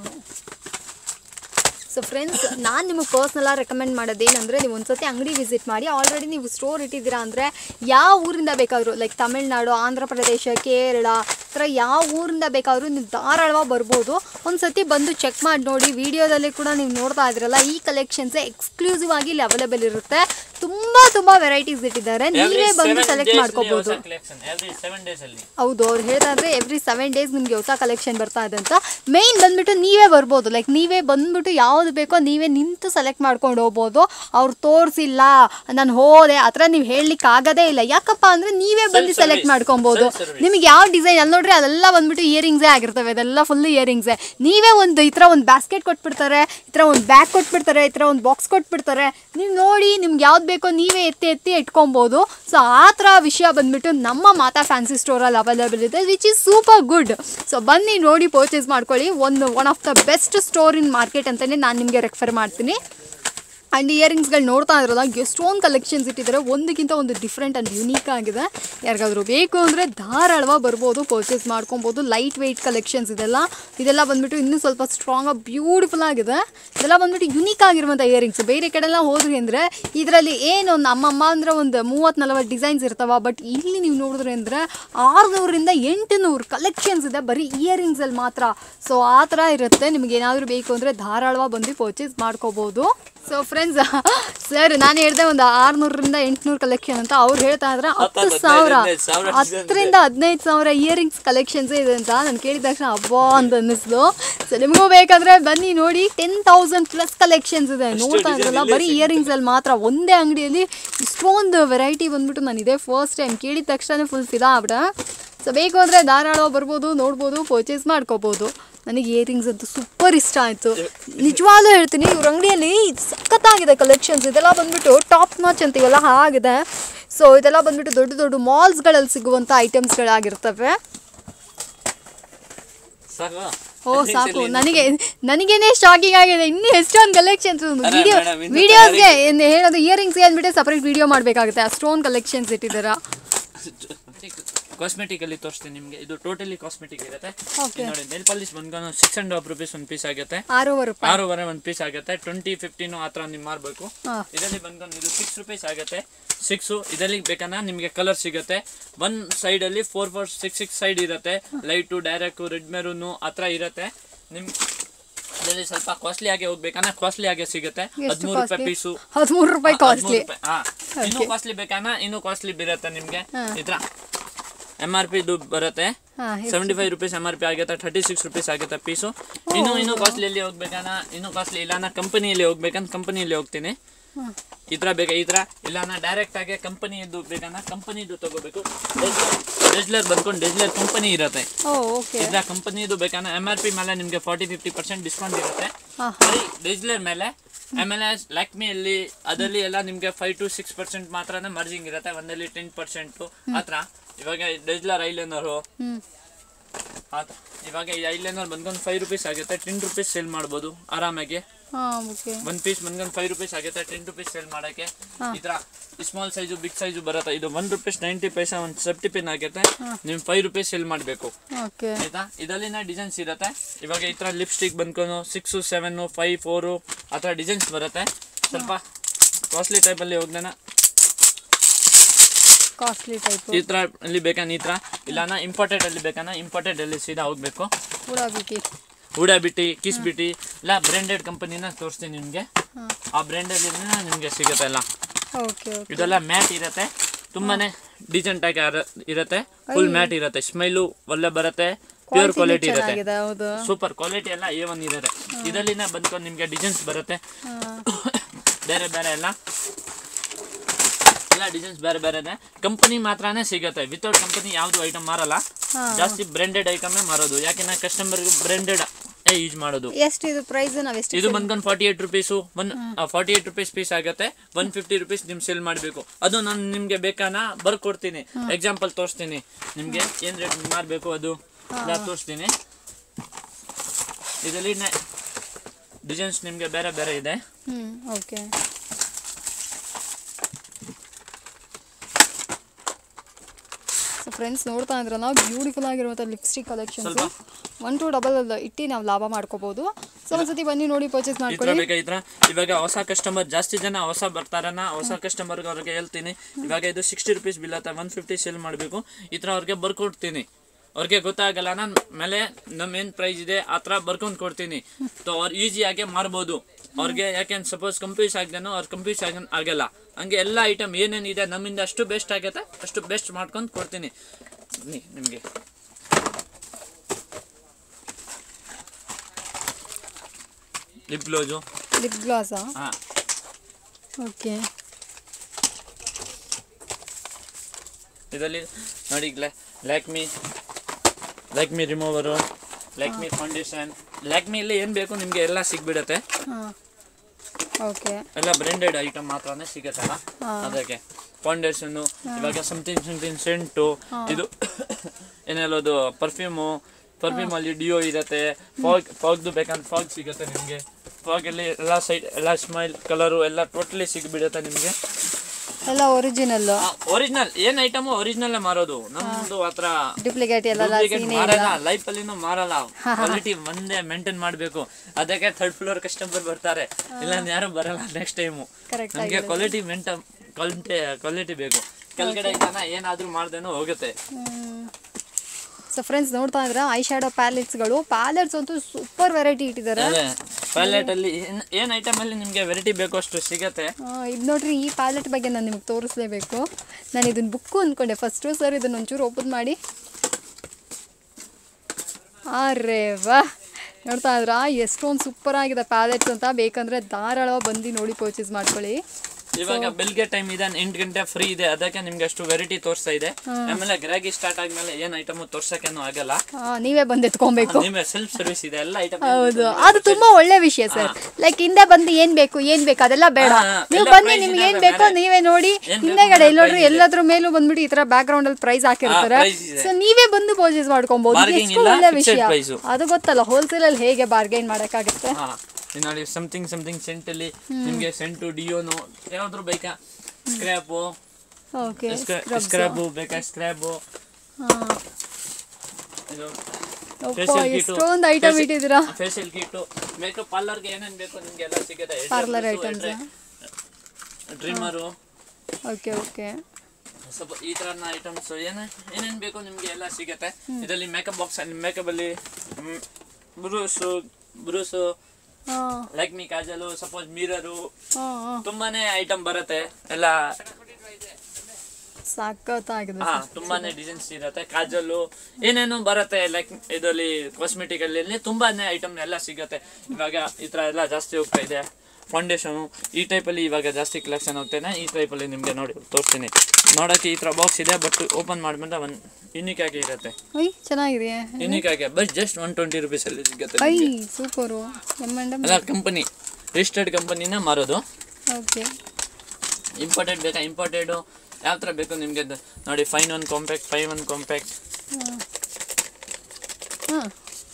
ಸೊ ಫ್ರೆಂಡ್ಸ್ ನಾನು ನಿಮಗೆ ಪರ್ಸ್ನಲಾಗಿ ರೆಕಮೆಂಡ್ ಮಾಡೋದೇನೆಂದರೆ ನೀವು ಒಂದ್ಸತಿ ಅಂಗಡಿ ವಿಸಿಟ್ ಮಾಡಿ ಆಲ್ರೆಡಿ ನೀವು ಸ್ಟೋರ್ ಇಟ್ಟಿದ್ದೀರಾ ಅಂದರೆ ಯಾವ ಊರಿಂದ ಬೇಕಾದರೂ ಲೈಕ್ ತಮಿಳ್ನಾಡು ಆಂಧ್ರ ಪ್ರದೇಶ ಕೇರಳ ಈ ಥರ ಯಾವ ಊರಿಂದ ಬೇಕಾದರೂ ನೀವು ಧಾರಾಳವಾಗಿ ಬರ್ಬೋದು ಒಂದು ಸತಿ ಬಂದು ಚೆಕ್ ಮಾಡಿ ನೋಡಿ ವಿಡಿಯೋದಲ್ಲಿ ಕೂಡ ನೀವು ನೋಡ್ತಾ ಇದ್ರಲ್ಲ ಈ ಕಲೆಕ್ಷನ್ಸ್ ಎಕ್ಸ್ಕ್ಲೂಸಿವ್ ಆಗಿ ಇಲ್ಲಿ ಅವೈಲೇಬಲ್ ಇರುತ್ತೆ ತುಂಬ ತುಂಬ ವೆರೈಟೀಸ್ ಇಟ್ಟಿದ್ದಾರೆ ನೀವೇ ಬಂದು ಸೆಲೆಕ್ಟ್ ಮಾಡ್ಕೋಬೋದು ಕಲೆಕ್ಷನ್ ಎವ್ರಿ ಸೆವೆನ್ ಡೇಸ್ ಅಲ್ಲಿ ಹೌದು ಅವ್ರು ಹೇಳ್ತಾ ಇದ್ರೆ ಎವ್ರಿ ಸೆವೆನ್ ಡೇಸ್ ನಿಮಗೆ ಹೊಸ ಕಲೆಕ್ಷನ್ ಬರ್ತಾ ಇದೆ ಅಂತ ಮೇಯ್ನ್ ಬಂದ್ಬಿಟ್ಟು ನೀವೇ ಬರ್ಬೋದು ಲೈಕ್ ನೀವೇ ಬಂದ್ಬಿಟ್ಟು ಯಾವ್ದು ಬೇಕೋ ನೀವೇ ನಿಂತು ಸೆಲೆಕ್ಟ್ ಮಾಡ್ಕೊಂಡು ಹೋಗ್ಬೋದು ಅವ್ರು ತೋರಿಸಿಲ್ಲ ನಾನು ಹೋದೆ ಆ ಥರ ನೀವು ಹೇಳಲಿಕ್ಕೆ ಆಗೋದೇ ಇಲ್ಲ ಯಾಕಪ್ಪ ಅಂದರೆ ನೀವೇ ಬಂದು Self ಸೆಲೆಕ್ಟ್ service. ಮಾಡ್ಕೊಬೋದು Self service. ನಿಮಗೆ ಯಾವ ಡಿಸೈನ್ ಅಲ್ಲಿ ನೋಡ್ರಿ ಅದೆಲ್ಲ ಬಂದ್ಬಿಟ್ಟು ಇಯರಿಂಗ್ಸೇ ಆಗಿರ್ತವೆ ಅದೆಲ್ಲ ಫುಲ್ ಇಯರಿಂಗ್ಸೇ ನೀವೇ ಒಂದು ಈ ಥರ ಒಂದು ಬ್ಯಾಸ್ಕೆಟ್ ಕೊಟ್ಬಿಡ್ತಾರೆ ಈ ಥರ ಒಂದು ಬ್ಯಾಗ್ ಕೊಟ್ಬಿಡ್ತಾರೆ ಈ ಥರ ಒಂದು ಬಾಕ್ಸ್ ಕೊಟ್ಬಿಡ್ತಾರೆ ನೀವು ನೋಡಿ ನಿಮ್ಗೆ ಯಾವ್ದು ಬೇಕೋ ನೀವೇ ಎತ್ತಿ ಎತ್ತಿ ಇಟ್ಕೊಬೋದು ಸೊ ಆ ಥರ ವಿಷಯ ಬಂದ್ಬಿಟ್ಟು ನಮ್ಮ ಮಾತಾ ಫ್ಯಾನ್ಸಿ ಸ್ಟೋರಲ್ಲಿ ಅವೈಲೇಬಲ್ ಇದೆ which is super good so ಬನ್ನಿ ನೋಡಿ ಪರ್ಚೇಸ್ ಮಾಡ್ಕೊಳ್ಳಿ ಒಂದು one of the best store in market ಅಂತಲೇ ನಾನು ನಿಮಗೆ ರೆಫರ್ ಮಾಡ್ತೀನಿ ಆ್ಯಂಡ್ ಇಯರಿಂಗ್ಸ್ಗಳು ನೋಡ್ತಾ ಇರೋಲ್ಲ ಎಷ್ಟೊಂದು ಕಲೆಕ್ಷನ್ಸ್ ಇಟ್ಟಿದ್ದಾರೆ ಒಂದಕ್ಕಿಂತ ಒಂದು ಡಿಫ್ರೆಂಟ್ ಆ್ಯಂಡ್ ಯುನೀಕ್ ಆಗಿದೆ ಯಾರಿಗಾದ್ರೂ ಬೇಕು ಅಂದರೆ ಧಾರಾಳವಾಗಿ ಬರ್ಬೋದು ಪರ್ಚೇಸ್ ಮಾಡ್ಕೊಬೋದು ಲೈಟ್ ವೆಯ್ಟ್ ಕಲೆಕ್ಷನ್ಸ್ ಇದೆಲ್ಲ ಇದೆಲ್ಲ ಬಂದ್ಬಿಟ್ಟು ಇನ್ನೂ ಸ್ವಲ್ಪ ಸ್ಟ್ರಾಂಗಾಗಿ ಬ್ಯೂಟಿಫುಲ್ ಆಗಿದೆ ಇದೆಲ್ಲ ಬಂದ್ಬಿಟ್ಟು ಯುನೀಕ್ ಆಗಿರುವಂಥ ಇಯರಿಂಗ್ಸ್ ಬೇರೆ ಕಡೆ ಎಲ್ಲ ಹೋದ್ರಿ ಅಂದರೆ ಇದರಲ್ಲಿ ಏನು ನಮ್ಮಮ್ಮ ಅಂದರೆ ಒಂದು ಮೂವತ್ತು ನಲವತ್ತು ಡಿಸೈನ್ಸ್ ಇರ್ತಾವ ಬಟ್ ಇಲ್ಲಿ ನೀವು ನೋಡಿದ್ರಿ ಅಂದರೆ ಆರುನೂರಿಂದ ಎಂಟು ನೂರು ಕಲೆಕ್ಷನ್ಸ್ ಇದೆ ಬರೀ ಇಯರಿಂಗ್ಸಲ್ಲಿ ಮಾತ್ರ ಸೊ ಆ ಥರ ಇರುತ್ತೆ ನಿಮ್ಗೆ ಏನಾದರೂ ಬೇಕು ಅಂದರೆ ಧಾರಾಳವಾಗಿ ಬಂದು ಪರ್ಚೇಸ್ ಮಾಡ್ಕೋಬೋದು ಸೊ ಫ್ರೆಂಡ್ಸ್ ಸರ್ ನಾನು ಹೇಳಿದೆ ಒಂದು ಆರುನೂರರಿಂದ ಎಂಟುನೂರು ಕಲೆಕ್ಷನ್ ಅಂತ ಅವ್ರು ಹೇಳ್ತಾ ಇದ್ರೆ ಹತ್ತು ಹತ್ತು, ಸಾವಿರ ಹದಿನೈದು ಸಾವಿರ designs ಇದೆ. ಹತ್ತರಿಂದ ಹದಿನೈದು ಸಾವಿರ ಇಯರಿಂಗ್ಸ್ ಕಲೆಕ್ಷನ್ಸೇ ಇದೆ ಅಂತ ನಾನು ಕೇಳಿದ ತಕ್ಷಣ ಅಬ್ಬಾ ಅಂತ ಅನ್ನಿಸ್ಲು ಸೊ ನಿಮಗೂ ಬೇಕಂದ್ರೆ ಬನ್ನಿ ನೋಡಿ ಟೆನ್ ತೌಸಂಡ್ ಪ್ಲಸ್ ಕಲೆಕ್ಷನ್ಸ್ ಇದೆ ನೋಡ್ತಾ design ಇದ್ರಲ್ಲ ಇಲ್ಲೇ ಬರೀ ಇಯರಿಂಗ್ಸ್ ಅಲ್ಲಿ ಮಾತ್ರ ಒಂದೇ ಅಂಗಡಿಯಲ್ಲಿ ಇಷ್ಟೊಂದು ವೆರೈಟಿ ಬಂದ್ಬಿಟ್ಟು ನಾನು ಇದೇ ಫಸ್ಟ್ ಟೈಮ್ ಕೇಳಿದ ತಕ್ಷಣ ಫುಲ್ ಫಿದಾ ಆಗ್ಬಿಡ ಸೊ ಬೇಕು ಅಂದರೆ ಧಾರಾಳ ಬರ್ಬೋದು ನೋಡ್ಬೋದು ಪರ್ಚೇಸ್ ಮಾಡ್ಕೋಬೋದು ನನಗೆ ಇಯರಿಂಗ್ಸ್ ಅಂತೂ ಸೂಪರ್ ಇಷ್ಟ ಆಯಿತು ನಿಜವಾಗ್ಲೂ ಹೇಳ್ತೀನಿ ಇವ್ರ ಅಂಗಡಿಯಲ್ಲಿ ಸಖತ್ತಾಗಿದೆ ಕಲೆಕ್ಷನ್ಸ್ ಇದೆಲ್ಲ ಬಂದ್ಬಿಟ್ಟು ಟಾಪ್ ನಾಚ್ ಅಂತೀವಲ್ಲ ಹಾಗಿದೆ ಸೊ ಇದೆಲ್ಲ ಬಂದ್ಬಿಟ್ಟು ದೊಡ್ಡ ದೊಡ್ಡ ಮಾಲ್ಸ್ಗಳಲ್ಲಿ ಸಿಗುವಂಥ ಐಟಮ್ಸ್ಗಳಾಗಿರ್ತವೆ ಸಾಕು ಓ ಸಾಕು ನನಗೆ ನನಗೇನೆ ಶಾಕಿಂಗ್ ಆಗಿದೆ ಇನ್ನೂ ಎಷ್ಟೊಂದು ಕಲೆಕ್ಷನ್ಸ್ ಅರೆ ವಿಡಿಯೋ madam, ಇನ್ನೂ ವಿಡಿಯೋಸ್ಗೆ ಹೇಳೋದು ಇಯರಿಂಗ್ಸ್ಗೆ ಅಂದ್ಬಿಟ್ಟು ಸಪ್ರೇಟ್ ವಿಡಿಯೋ ಮಾಡಬೇಕಾಗುತ್ತೆ ಅಷ್ಟೊಂದು ಕಲೆಕ್ಷನ್ಸ್ ಇಟ್ಟಿದ್ದೀರಾ ಕಾಸ್ಮೆಟಿಕ್ ಅಲ್ಲಿ ತೋರಿಸ್ತೀನಿ ನಿಮ್ಗೆ ಇದು ಟೋಟಲಿ ಕಾಸ್ಮೆಟಿಕ್ ಇರುತ್ತೆ Okay. ಇದು ನೋಡಿ ನೆಲ್ ಪಾಲಿಶ್ ಬಂದ್ಕೊಂಡು ಸಿಕ್ಸ್ ಹಂಡ್ರೆಡ್ ರುಪೀಸ್ ಒಂದು ಪೀಸ್ ಆಗುತ್ತೆ ಆರೂವರೆ ರೂಪಾಯಿ ಆರೂವರೆ ಒಂದು ಪೀಸ್ ಆಗುತ್ತೆ ಟ್ವೆಂಟಿ ಫಿಫ್ಟೀನು ಆ ಥರ ನೀವು ಮಾರಬೇಕು ಹಾ. ಇದರಲ್ಲಿ ಬಂದ್ಕೊಂಡು ಇದು ಸಿಕ್ಸ್ ರುಪೀಸ್ ಆಗುತ್ತೆ ಸಿಕ್ಸು ಇದರಲ್ಲಿ ಬೇಕನ್ನ ನಿಮಗೆ ಕಲರ್ ಸಿಗುತ್ತೆ ಒನ್ ಸೈಡಲ್ಲಿ four four six six side ಇರುತ್ತೆ ಲೈಟು ಡೈರೆಕ್ಟು ರೆಡ್ ಮೆರೂನು ಆ ಥರ ಇರುತ್ತೆ ನಿಮ್ ಇದರಲ್ಲಿ ಸ್ವಲ್ಪ ಕಾಸ್ಟ್ಲಿ ಆಗಿ ಹೋಗ್ಬೇಕನ್ನ ಕಾಸ್ಟ್ಲಿ ಆಗಿ ಸಿಗುತ್ತೆ ಎಷ್ಟು ಹದಿಮೂರು ರೂಪಾಯಿ ಕಾಸ್ಟ್ಲಿ ಪೀಸು ಹದಿಮೂರು ರೂಪಾಯಿ ಕಾಸ್ಟ್ಲಿ ಇನ್ನೂ ಕಾಸ್ಟ್ಲಿ ಬೇಕನ್ನ ಇನ್ನೂ ಕಾಸ್ಟ್ಲಿ ಬರುತ್ತೆ ನಿಮಗೆ ಇದ್ರ ಎಮ್ ಆರ್ ಪಿ ಇದು ಬರುತ್ತೆ ಹಾಂ seventy five rupees M R P ಆಗುತ್ತೆ ಥರ್ಟಿ ಸಿಕ್ಸ್ ರುಪೀಸ್ ಆಗುತ್ತೆ ಪೀಸು ಇನ್ನು ಇನ್ನೂ ಕಾಸ್ಟ್ಲಿಯಲ್ಲಿ ಹೋಗ್ಬೇಕನ್ನ ಇನ್ನೂ ಕಾಸ್ಟ್ಲಿ ಇಲ್ಲ ನಾ ಕಂಪನಿಯಲ್ಲಿ ಹೋಗ್ಬೇಕಂತ ಕಂಪನಿಯಲ್ಲಿ ಹೋಗ್ತೀನಿ ಈ ಥರ ಬೇಕಾ ಈ ಥರ ಇಲ್ಲ ನಾ ಡೈರೆಕ್ಟ್ ಆಗಿ ಕಂಪನಿದು ಬೇಕನ್ನ ಕಂಪನಿದು ತಗೋಬೇಕು ಡೆಜ್ಲರ್ ಬಂದ್ಕೊಂಡು ಡೆಜ್ಲರ್ ಕಂಪನಿ ಇರುತ್ತೆ ಓ ಓಕೆ ಇದ್ರ ಕಂಪನಿದು ಬೇಕನ್ನ ಎಮ್ ಆರ್ ಪಿ ಮೇಲೆ ನಿಮಗೆ ಫಾರ್ಟಿ ಫಿಫ್ಟಿ ಪರ್ಸೆಂಟ್ ಡಿಸ್ಕೌಂಟ್ ಇರುತ್ತೆ ಹಾಂ ಬರೀ ಡೆಜ್ಲರ್ ಮೇಲೆ ಆಮೇಲೆ ಲ್ಯಾಕ್ಮಿಯಲ್ಲಿ ಅದರಲ್ಲಿ ಎಲ್ಲ ನಿಮಗೆ ಫೈವ್ ಟು ಸಿಕ್ಸ್ ಪರ್ಸೆಂಟ್ ಮಾತ್ರನೇ ಮಾರ್ಜಿಂಗ್ ಇರುತ್ತೆ ಒಂದಲ್ಲಿ ಟೆನ್ ಪರ್ಸೆಂಟು ಆ ಥರ ಇವಾಗ ಡೆಜ್ಲರ್ ಐಲೈನರು ಹ್ಞೂ ಆತ- ಇವಾಗ ಈ ಐಲೈನರ್ ಬಂದ್ಕೊಂಡು ಫೈವ್ ರುಪೀಸ್ ಆಗುತ್ತೆ ಟೆನ್ ರುಪೀಸ್ ಸೇಲ್ ಮಾಡ್ಬೋದು ಆರಾಮಾಗಿ ಹಾಂ ಓಕೆ ಒಂದ್ ಪೀಸ್ ಬಂದ್ಕೊಂಡು ಫೈವ್ ರುಪೀಸ್ ಆಗುತ್ತೆ ಟೆನ್ ರುಪೀಸ್ ಸೇಲ್ ಮಾಡಕ್ಕೆ ಈ ತರ ಸ್ಮಾಲ್ ಸೈಜು ಬಿಗ್ ಸೈಜು ಬರುತ್ತೆ ಇದು ಒನ್ ರುಪೀಸ್ ನೈಂಟಿ ಪೈಸಾ ಒಂದು ಸೆಫ್ಟಿ ಪಿನ್ ಆಗುತ್ತೆ ನೀವು ಫೈವ್ ರುಪೀಸ್ ಸೇಲ್ ಮಾಡಬೇಕು ಓಕೆ ಆಯ್ತಾ ಇದರಲ್ಲಿನ ಡಿಸೈನ್ಸ್ ಇರುತ್ತೆ ಇವಾಗ ಈ ತರ ಲಿಪ್ಸ್ಟಿಕ್ ಬಂದ್ಕೊಂಡು ಸಿಕ್ಸು ಸೆವೆನ್ನು ಫೈವ್ ಫೋರು ಆ ಥರ ಡಿಸೈನ್ಸ್ ಬರುತ್ತೆ ಸ್ವಲ್ಪ ಕಾಸ್ಟ್ಲಿ ಟೈಪಲ್ಲಿ ಹೋಗ್ದಾನ ಕಾಸ್ಟ್ಲಿ ಟೈಪ್ ಈ ಥರ ಅಲ್ಲಿ ಬೇಕಾನ ಈ ಥರ ಇಲ್ಲಾನ ಇಂಪಾರ್ಟೆಂಟ್ ಅಲ್ಲಿ ಬೇಕಾನ ಇಂಪಾರ್ಟೆಂಟ್ ಅಲ್ಲಿ ಸೀದಾ ಹೋಗ್ಬೇಕು ಕೂಡ ಬಿಟ್ಟು ಹೂಡಾ ಬಿಟ್ಟಿ ಕಿಸ್ ಬಿಟ್ಟಿ ಇಲ್ಲ ಬ್ರ್ಯಾಂಡೆಡ್ ಕಂಪನಿನ ತೋರಿಸ್ತೀನಿ ನಿಮಗೆ ಹಾಂ ಆ ಬ್ರ್ಯಾಂಡಲ್ಲಿ ನಿಮಗೆ ಸಿಗುತ್ತೆ ಎಲ್ಲ ಓಕೆ ಓಕೆ ಇದೆಲ್ಲ ಮ್ಯಾಟ್ ಇರುತ್ತೆ ತುಂಬಾನೇ ಡಿಸೆಂಟ್ ಆಗಿ ಆರ- ಇರುತ್ತೆ ಫುಲ್ ಮ್ಯಾಟ್ ಇರುತ್ತೆ ಸ್ಮೈಲು ಒಳ್ಳೆ ಬರುತ್ತೆ ಪ್ಯೂರ್ ಕ್ವಾಲಿಟಿ ಇರುತ್ತೆ ಚೆನ್ನಾಗಿದೆ ಹೌದು ಸೂಪರ್ ಕ್ವಾಲಿಟಿ ಎಲ್ಲ ಎ ಒನ್ ಇರುತ್ತೆ ಇದರಲ್ಲಿನ ಬಂದ್ಕೊಂಡು ನಿಮಗೆ ಡಿಸೈನ್ಸ್ ಬರುತ್ತೆ ಬೇರೆ ಬೇರೆ ಎಲ್ಲ ಎಲ್ಲ ಡಿಸೈನ್ಸ್ ಬೇರೆ ಬೇರೆ ಇದೆ ಕಂಪನಿ ಮಾತ್ರನೇ ಸಿಗುತ್ತೆ ವಿತೌಟ್ ಕಂಪನಿ ಯಾವುದು ಐಟಮ್ ಮಾರಲ್ಲ ಜಾಸ್ತಿ ಬ್ರ್ಯಾಂಡೆಡ್ ಐಟಮೇ ಮಾರೋದು ಯಾಕೆಂದ್ರೆ ಕಸ್ಟಮರ್ ಬ್ರ್ಯಾಂಡೆಡ್ ಯೂಸ್ ಮಾಡೋದು ಎಷ್ಟು ಇದು ಪ್ರೈಸ್ ನಾವು ಎಷ್ಟು ಇದು ಬಂದ್ಕೊಂಡು forty eight rupees one forty eight rupees piece ಆಗುತ್ತೆ ಒನ್ ಫಿಫ್ಟಿ ರುಪೀಸ್ ನಿಮ್ ಸೇಲ್ ಮಾಡಬೇಕು ಅದು ನಾನು ನಿಮ್ಗೆ ಬೇಕಾನ ಬರ್ಕೊಡ್ತೀನಿ ಎಕ್ಸಾಂಪಲ್ ತೋರಿಸ್ತೀನಿ ನಿಮ್ಗೆ ಏನ್ ರೇಟ್ ಮಾರಬೇಕು ಅದು ಎಲ್ಲ ತೋರಿಸ್ತೀನಿ ಇದರಲ್ಲಿ ಡಿಸೈನ್ಸ್ ನಿಮ್ಗೆ ಬೇರೆ ಬೇರೆ ಇದೆ ಹ್ಞೂ ಓಕೆ ಸೊ ಫ್ರೆಂಡ್ಸ್ ನೋಡ್ತಾ ಇದ್ರೆ ನಾವು ಬ್ಯೂಟಿಫುಲ್ ಆಗಿರುವಂಥ ಲಿಪ್ಸ್ಟಿಕ್ ಕಲೆಕ್ಷನ್ಸ್ ಸ್ವಲ್ಪ. ಒನ್ ಟು ಡಬಲ್ ಇಟ್ಟು ನಾವು ಲಾಭ ಮಾಡ್ಕೋಬಹುದು ಸೊ ಒಂದ್ಸತಿ ಬನ್ನಿ ನೋಡಿ ಪರ್ಚೇಸ್ ಈ ತರ ಮಾಡ್ಕೊಳ್ಳಿ ಬೇಕಾಗಿತ್ರ ಇವಾಗ ಹೊಸ ಕಸ್ಟಮರ್ ಜಾಸ್ತಿ ಜನ ಹೊಸ ಬರ್ತಾರನ ಹೊಸ ಕಸ್ಟಮರ್ಗೆ ಅವ್ರಿಗೆ ಹೇಳ್ತೀನಿ ಇವಾಗ ಇದು ಸಿಕ್ಸ್ಟಿ ರುಪೀಸ್ ಬಿಲ್ ಆತ ಒನ್ ಫಿಫ್ಟಿ ಸೇಲ್ ಮಾಡಬೇಕು ಈ ಥರ ಅವ್ರಿಗೆ ಬರ್ಕೊಡ್ತೀನಿ ಅವ್ರಿಗೆ ಗೊತ್ತಾಗಲ್ಲ ನಾನು ಮೇಲೆ ನಮ್ಮ ಏನು ಪ್ರೈಸ್ ಇದೆ ಆ ಥರ ಬರ್ಕೊಂಡು ಕೊಡ್ತೀನಿ ಸೊ ಅವ್ರು ಈಸಿಯಾಗಿ ಮಾರ್ಬೋದು ಅವ್ರಿಗೆ ಯಾಕೆಂದ್ರೆ ಸಪೋಸ್ ಕಂಪ್ಯೂಸ್ ಆಗ್ದೇನೋ ಅವ್ರು ಕಂಪ್ಯೂಸ್ ಆಗ ಆಗಲ್ಲ ಹಂಗೆ ಎಲ್ಲ ಐಟಮ್ ಏನೇನಿದೆ ನಮ್ಮಿಂದ ಅಷ್ಟು ಬೆಸ್ಟ್ ಆಗುತ್ತೆ ಅಷ್ಟು ಬೆಸ್ಟ್ ಮಾಡ್ಕೊಂಡು ಕೊಡ್ತೀನಿ ಬನ್ನಿ ನಿಮಗೆ ಲಿಪ್ ಗ್ಲೋಸು ಲಿಪ್ ಗ್ಲಾಸಾ ಹಾಂ ಓಕೆ ಇದರಲ್ಲಿ ನೋಡಿ ಲ್ಯಾಕ್ಮಿ ಲ್ಯಾಕ್ಮಿ ರಿಮೂವರು ಲ್ಯಾಕ್ಮಿ ಫೌಂಡೇಶನ್ ಲ್ಯಾಕ್ಮಿಯಲ್ಲಿ ಏನು ಬೇಕು ನಿಮಗೆ ಎಲ್ಲ ಸಿಗ್ಬಿಡತ್ತೆ ಹಾಂ ಓಕೆ ಎಲ್ಲ ಬ್ರ್ಯಾಂಡೆಡ್ ಐಟಮ್ ಮಾತ್ರನೇ ಸಿಗತ್ತಲ್ಲ ಅದಕ್ಕೆ ಫೌಂಡೇಶನ್ನು ಇವಾಗ ಸಮಥಿಂಗ್ ಸಮಥಿಂಗ್ ಸೆಂಟು ಇದು ಏನೆಲ್ಲದು ಪರ್ಫ್ಯೂಮು ಪರ್ಫ್ಯೂಮ್ ಅಲ್ಲಿ ಡಿಯೋ ಇರುತ್ತೆ ಫಾಗ್ ಫಾಗ್ದು ಬೇಕಂದ್ರೆ ಫಾಗ್ ಸಿಗುತ್ತೆ ನಿಮಗೆ ಫಾಗಲ್ಲಿ ಎಲ್ಲ ಸೈಡ್ ಎಲ್ಲ ಸ್ಮೈಲ್ ಕಲರು ಎಲ್ಲ ಟೋಟಲಿ ಸಿಗ್ಬಿಡುತ್ತೆ ನಿಮಗೆ ಎಲ್ಲ ಒರಿಜಿನಲ್ ಒರಿಜಿನಲ್ ಏನ್ ಐಟಮ್ ಒರಿಜಿನಲ್ ಮಾರೋದು ನಮ್ದು ಹತ್ರ ಡುಪ್ಲಿಕೇಟ್ ಎಲ್ಲ Duplicate ಮಾರಲ್ಲ ಲೈಫ್ ಅಲ್ಲಿನೂ ಮಾರಲ್ಲ ಕ್ವಾಲಿಟಿ ಒಂದೇ ಮೇಂಟೈನ್ ಮಾಡ್ಬೇಕು ಅದಕ್ಕೆ ಥರ್ಡ್ ಫ್ಲೋರ್ ಕಸ್ಟಮರ್ ಬರ್ತಾರೆ ಇಲ್ಲ ಯಾರು ಬರಲ್ಲ ನೆಕ್ಸ್ಟ್ ಟೈಮು Correct ನಮ್ಗೆ ಕ್ವಾಲಿಟಿ ಮೇಂಟೈನ್ ಕ್ವಾಲಿಟಿ ಕ್ವಾಲಿಟಿ ಬೇಕು ಕೆಳಗಡೆ ಜನ ಏನಾದ್ರೂ ಮಾಡ್ದೇನೋ ಹೋಗುತ್ತೆ ಸೊ ಫ್ರೆಂಡ್ಸ್ ನೋಡ್ತಾ ಇದ್ರೆ ಐ ಶ್ಯಾಡೋ ಪ್ಯಾಲೆಟ್ಸ್ಗಳು ಪ್ಯಾಲೆಟ್ಸ್ ಅಂತೂ ಸೂಪರ್ ವೆರೈಟಿ ಇಟ್ಟಿದ್ದಾರೆ ಅದೇ ಪ್ಯಾಲೆಟ್ ಅಲ್ಲಿ ಏನ್- ಏನ್ ಐಟಮ್ ಅಲ್ಲಿ ನಿಮ್ಗೆ ವೆರೈಟಿ ಬೇಕು ಅಷ್ಟು ಸಿಗತ್ತೆ ಇದು ನೋಡ್ರಿ ಈ ಪ್ಯಾಲೆಟ್ ಬಗ್ಗೆ ನಾನು ನಿಮ್ಗೆ ತೋರಿಸ್ಲೇಬೇಕು ನಾನು ಇದನ್ನ ಬುಕ್ಕು ಅಂದ್ಕೊಂಡೆ ಫಸ್ಟು ಸರ್ ಇದನ್ನ ಒಂಚೂರು ಓಪನ್ ಮಾಡಿ ಅರೆ ವಾ ನೋಡ್ತಾ ಇದ್ರಾ ಎಷ್ಟೊಂದು ಸೂಪರ್ ಆಗಿದೆ ಪ್ಯಾಲೆಟ್ಸ್ ಅಂತ ಬೇಕಂದ್ರೆ ಧಾರಾಳವಾಗಿ ಬಂದು ನೋಡಿ ಪರ್ಚೇಸ್ ಮಾಡ್ಕೊಳ್ಳಿ ಇವಾಗ ಬೆಲ್ಗೆ ಟೈಮ್ ಇದೆ ಎಂಟು ಗಂಟೆ ಫ್ರೀ ಇದೆ ಅದಕ್ಕೆ ನಿಮ್ಗೆ ಅಷ್ಟು ವೆರೈಟಿ ತೋರಿಸ್ತಾ ಇದೆ ಆಮೇಲೆ ಗಿರಾಕಿ ಸ್ಟಾರ್ಟ್ ಆದ್ಮೇಲೆ ಏನ್ ಐಟಮ್ ತೋರ್ಸಕ್ಕೇನು ಆಗಲ್ಲ ಆ, ನೀವೇ ಬಂದು ಎತ್ಕೊಬೇಕು ನಿಮ್ಗೆ ಸೆಲ್ಫ್ ಸರ್ವಿಸ್ ಇದೆ ಎಲ್ಲ ಐಟಮ್ ಹೌದು ಅದು ತುಂಬಾ ಒಳ್ಳೆ ವಿಷಯ ಸರ್ ಲೈಕ್ ಹಿಂದೆ ಬಂದು ಏನ್ ಬೇಕು ಏನ್ ಬೇಕು ಅದೆಲ್ಲ ಬೇಡ ಹಾ, ಹಾ. ನೀವು ಎಲ್ಲ ಬನ್ನಿ price ನಿಮ್ಗೆ ಇದೆ ಏನ್ ಅದ್ರ ಬೇಕೋ ಮೇಲೆ. ನೀವೇ ನೋಡಿ ಏನ್ ಬೇಕು ಹಿಂದೆಗಡೆ ಅದ್ರ ಇಲ್ಲಿ ನೋಡ್ರಿ price ಇದೆ. ಎಲ್ಲದ್ರ ಮೇಲೂ ಬಂದ್ಬಿಟ್ಟು ಈ ತರ ಬ್ಯಾಕ್ ಗ್ರೌಂಡ್ ಅಲ್ಲಿ ಪ್ರೈಸ್ ಹಾಕಿರ್ತಾರೆ price ಇದೆ. ಸೊ ನೀವೇ ಬಂದು ಪರ್ಚೇಸ್ ಮಾಡ್ಕೊಬಹುದು Bargaining ಎಷ್ಟು ಇಲ್ಲ, ಒಳ್ಳೆ fixed ವಿಷಯ price. ಅದು ಗೊತ್ತಲ್ಲ ಹೋಲ್ಸೇಲ್ ಅಲ್ಲಿ ಹೇಗೆ ಬಾರ್ಗೈನ್ ಮಾಡಕ್ಕಾಗುತ್ತೆ ಹಾ ಇದ್ ನೋಡಿ ಸಮಥಿಂಗ್ ಸಮಥಿಂಗ್ ಸೆಂಟ್ ಅಲ್ಲಿ ನಿಮ್ಗೆ ಸೆಂಟು ಡಿಯೋನು ಯಾವ್ದಾದ್ರು ಬೇಕಾ ಸ್ಕ್ರ್ಯಾಪು ಓಕೆ ಸ್ಕ್ರ್ಯಾಪು ಬೇಕಾ ಸ್ಕ್ರ್ಯಾಪು ಇದು ಎಷ್ಟೊಂದು ಐಟಮ್ ಇಟ್ಟಿದ್ದೀರಾ ಫೇಶಿಯಲ್ ಕಿಟ್ಟು ಮೇಕಪ್ ಪಾರ್ಲರ್ಗೆ ಏನೇನ್ ಬೇಕು ನಿಮ್ಗೆ ಎಲ್ಲ ಸಿಗುತ್ತೆ Parlour items ಆ? ಡ್ರಿಮ್ಮರು ಓಕೆ ಓಕೆ ಸ್ವಲ್ಪ ಈ ತರ ಐಟಮ್ಸ್ ಏನೇ ಏನೇನ್ ಬೇಕು ನಿಮ್ಗೆ ಎಲ್ಲ ಸಿಗುತ್ತೆ ಇದರಲ್ಲಿ ಮೇಕಪ್ ಬಾಕ್ಸ್ ಮೇಕಪ್ ಅಲ್ಲಿ ಬ್ರೂಸು ಬ್ರೂಸು ಹಾ ಲ್ಯಾಕ್ಮಿ ಕಾಜಲು ಸಪೋಸ್ ಮಿರರು ಹಾ ಹಾ ತುಂಬಾನೇ ಐಟಮ್ ಬರುತ್ತೆ ಎಲ್ಲ ಸಖತ್ತಾಗಿದೆ ಹಾ ತುಂಬಾನೇ ಡಿಸೈನ್ಸ್ ಇರುತ್ತೆ ಕಾಜಲ್ಲು ಏನೇನು ಬರುತ್ತೆ ಲೈಕ್ ಇದರಲ್ಲಿ ಕಾಸ್ಮೆಟಿಕ್ ಅಲ್ಲಿ ತುಂಬಾನೇ ಐಟಮ್ ಎಲ್ಲ ಸಿಗುತ್ತೆ ಇವಾಗ ಈ ತರ ಎಲ್ಲ ಜಾಸ್ತಿ ಹೋಗ್ತಾ ಇದೆ ಫೌಂಡೇಶನ್ ಈ ಟೈಪ್ ಅಲ್ಲಿ ಇವಾಗ ಜಾಸ್ತಿ ಕಲೆಕ್ಷನ್ ಹೋಗ್ತೇನೆ ಈ ಟೈಪ್ ಅಲ್ಲಿ ನಿಮ್ಗೆ ನೋಡಿ ತೋರಿಸ್ತೀನಿ ನೋಡಕ್ಕೆ ಈ ತರ ಬಾಕ್ಸ್ ಇದೆ ಬಟ್ ಓಪನ್ ಮಾಡ್ಬಿಟ್ರೆ ಒಂದು ಯುನಿಕ್ ಆಗಿ ಇರುತ್ತೆ ಐ ಚೆನ್ನಾಗಿದೆ ಯುನಿಕ್ ಆಗಿ but just one twenty rupees ಅಲ್ಲಿ ಸಿಗುತ್ತೆ ಐ ನಿಮ್ಗೆ. ಸೂಪರು ಎಮ್ ಅಂಡ್ ಎಲ್ಲ ಕಂಪನಿ ರಿಜಿಸ್ಟರ್ಡ್ ಕಂಪನಿನ ಮಾರೋದು ಓಕೆ ಇಂಪಾರ್ಟೆಡ್ ಬೇಕಾ ಇಂಪಾರ್ಟೆಡು ಯಾವ ಥರ ಬೇಕು ನಿಮಗೆ ನೋಡಿ fine one compact five one compact ಹಾಂ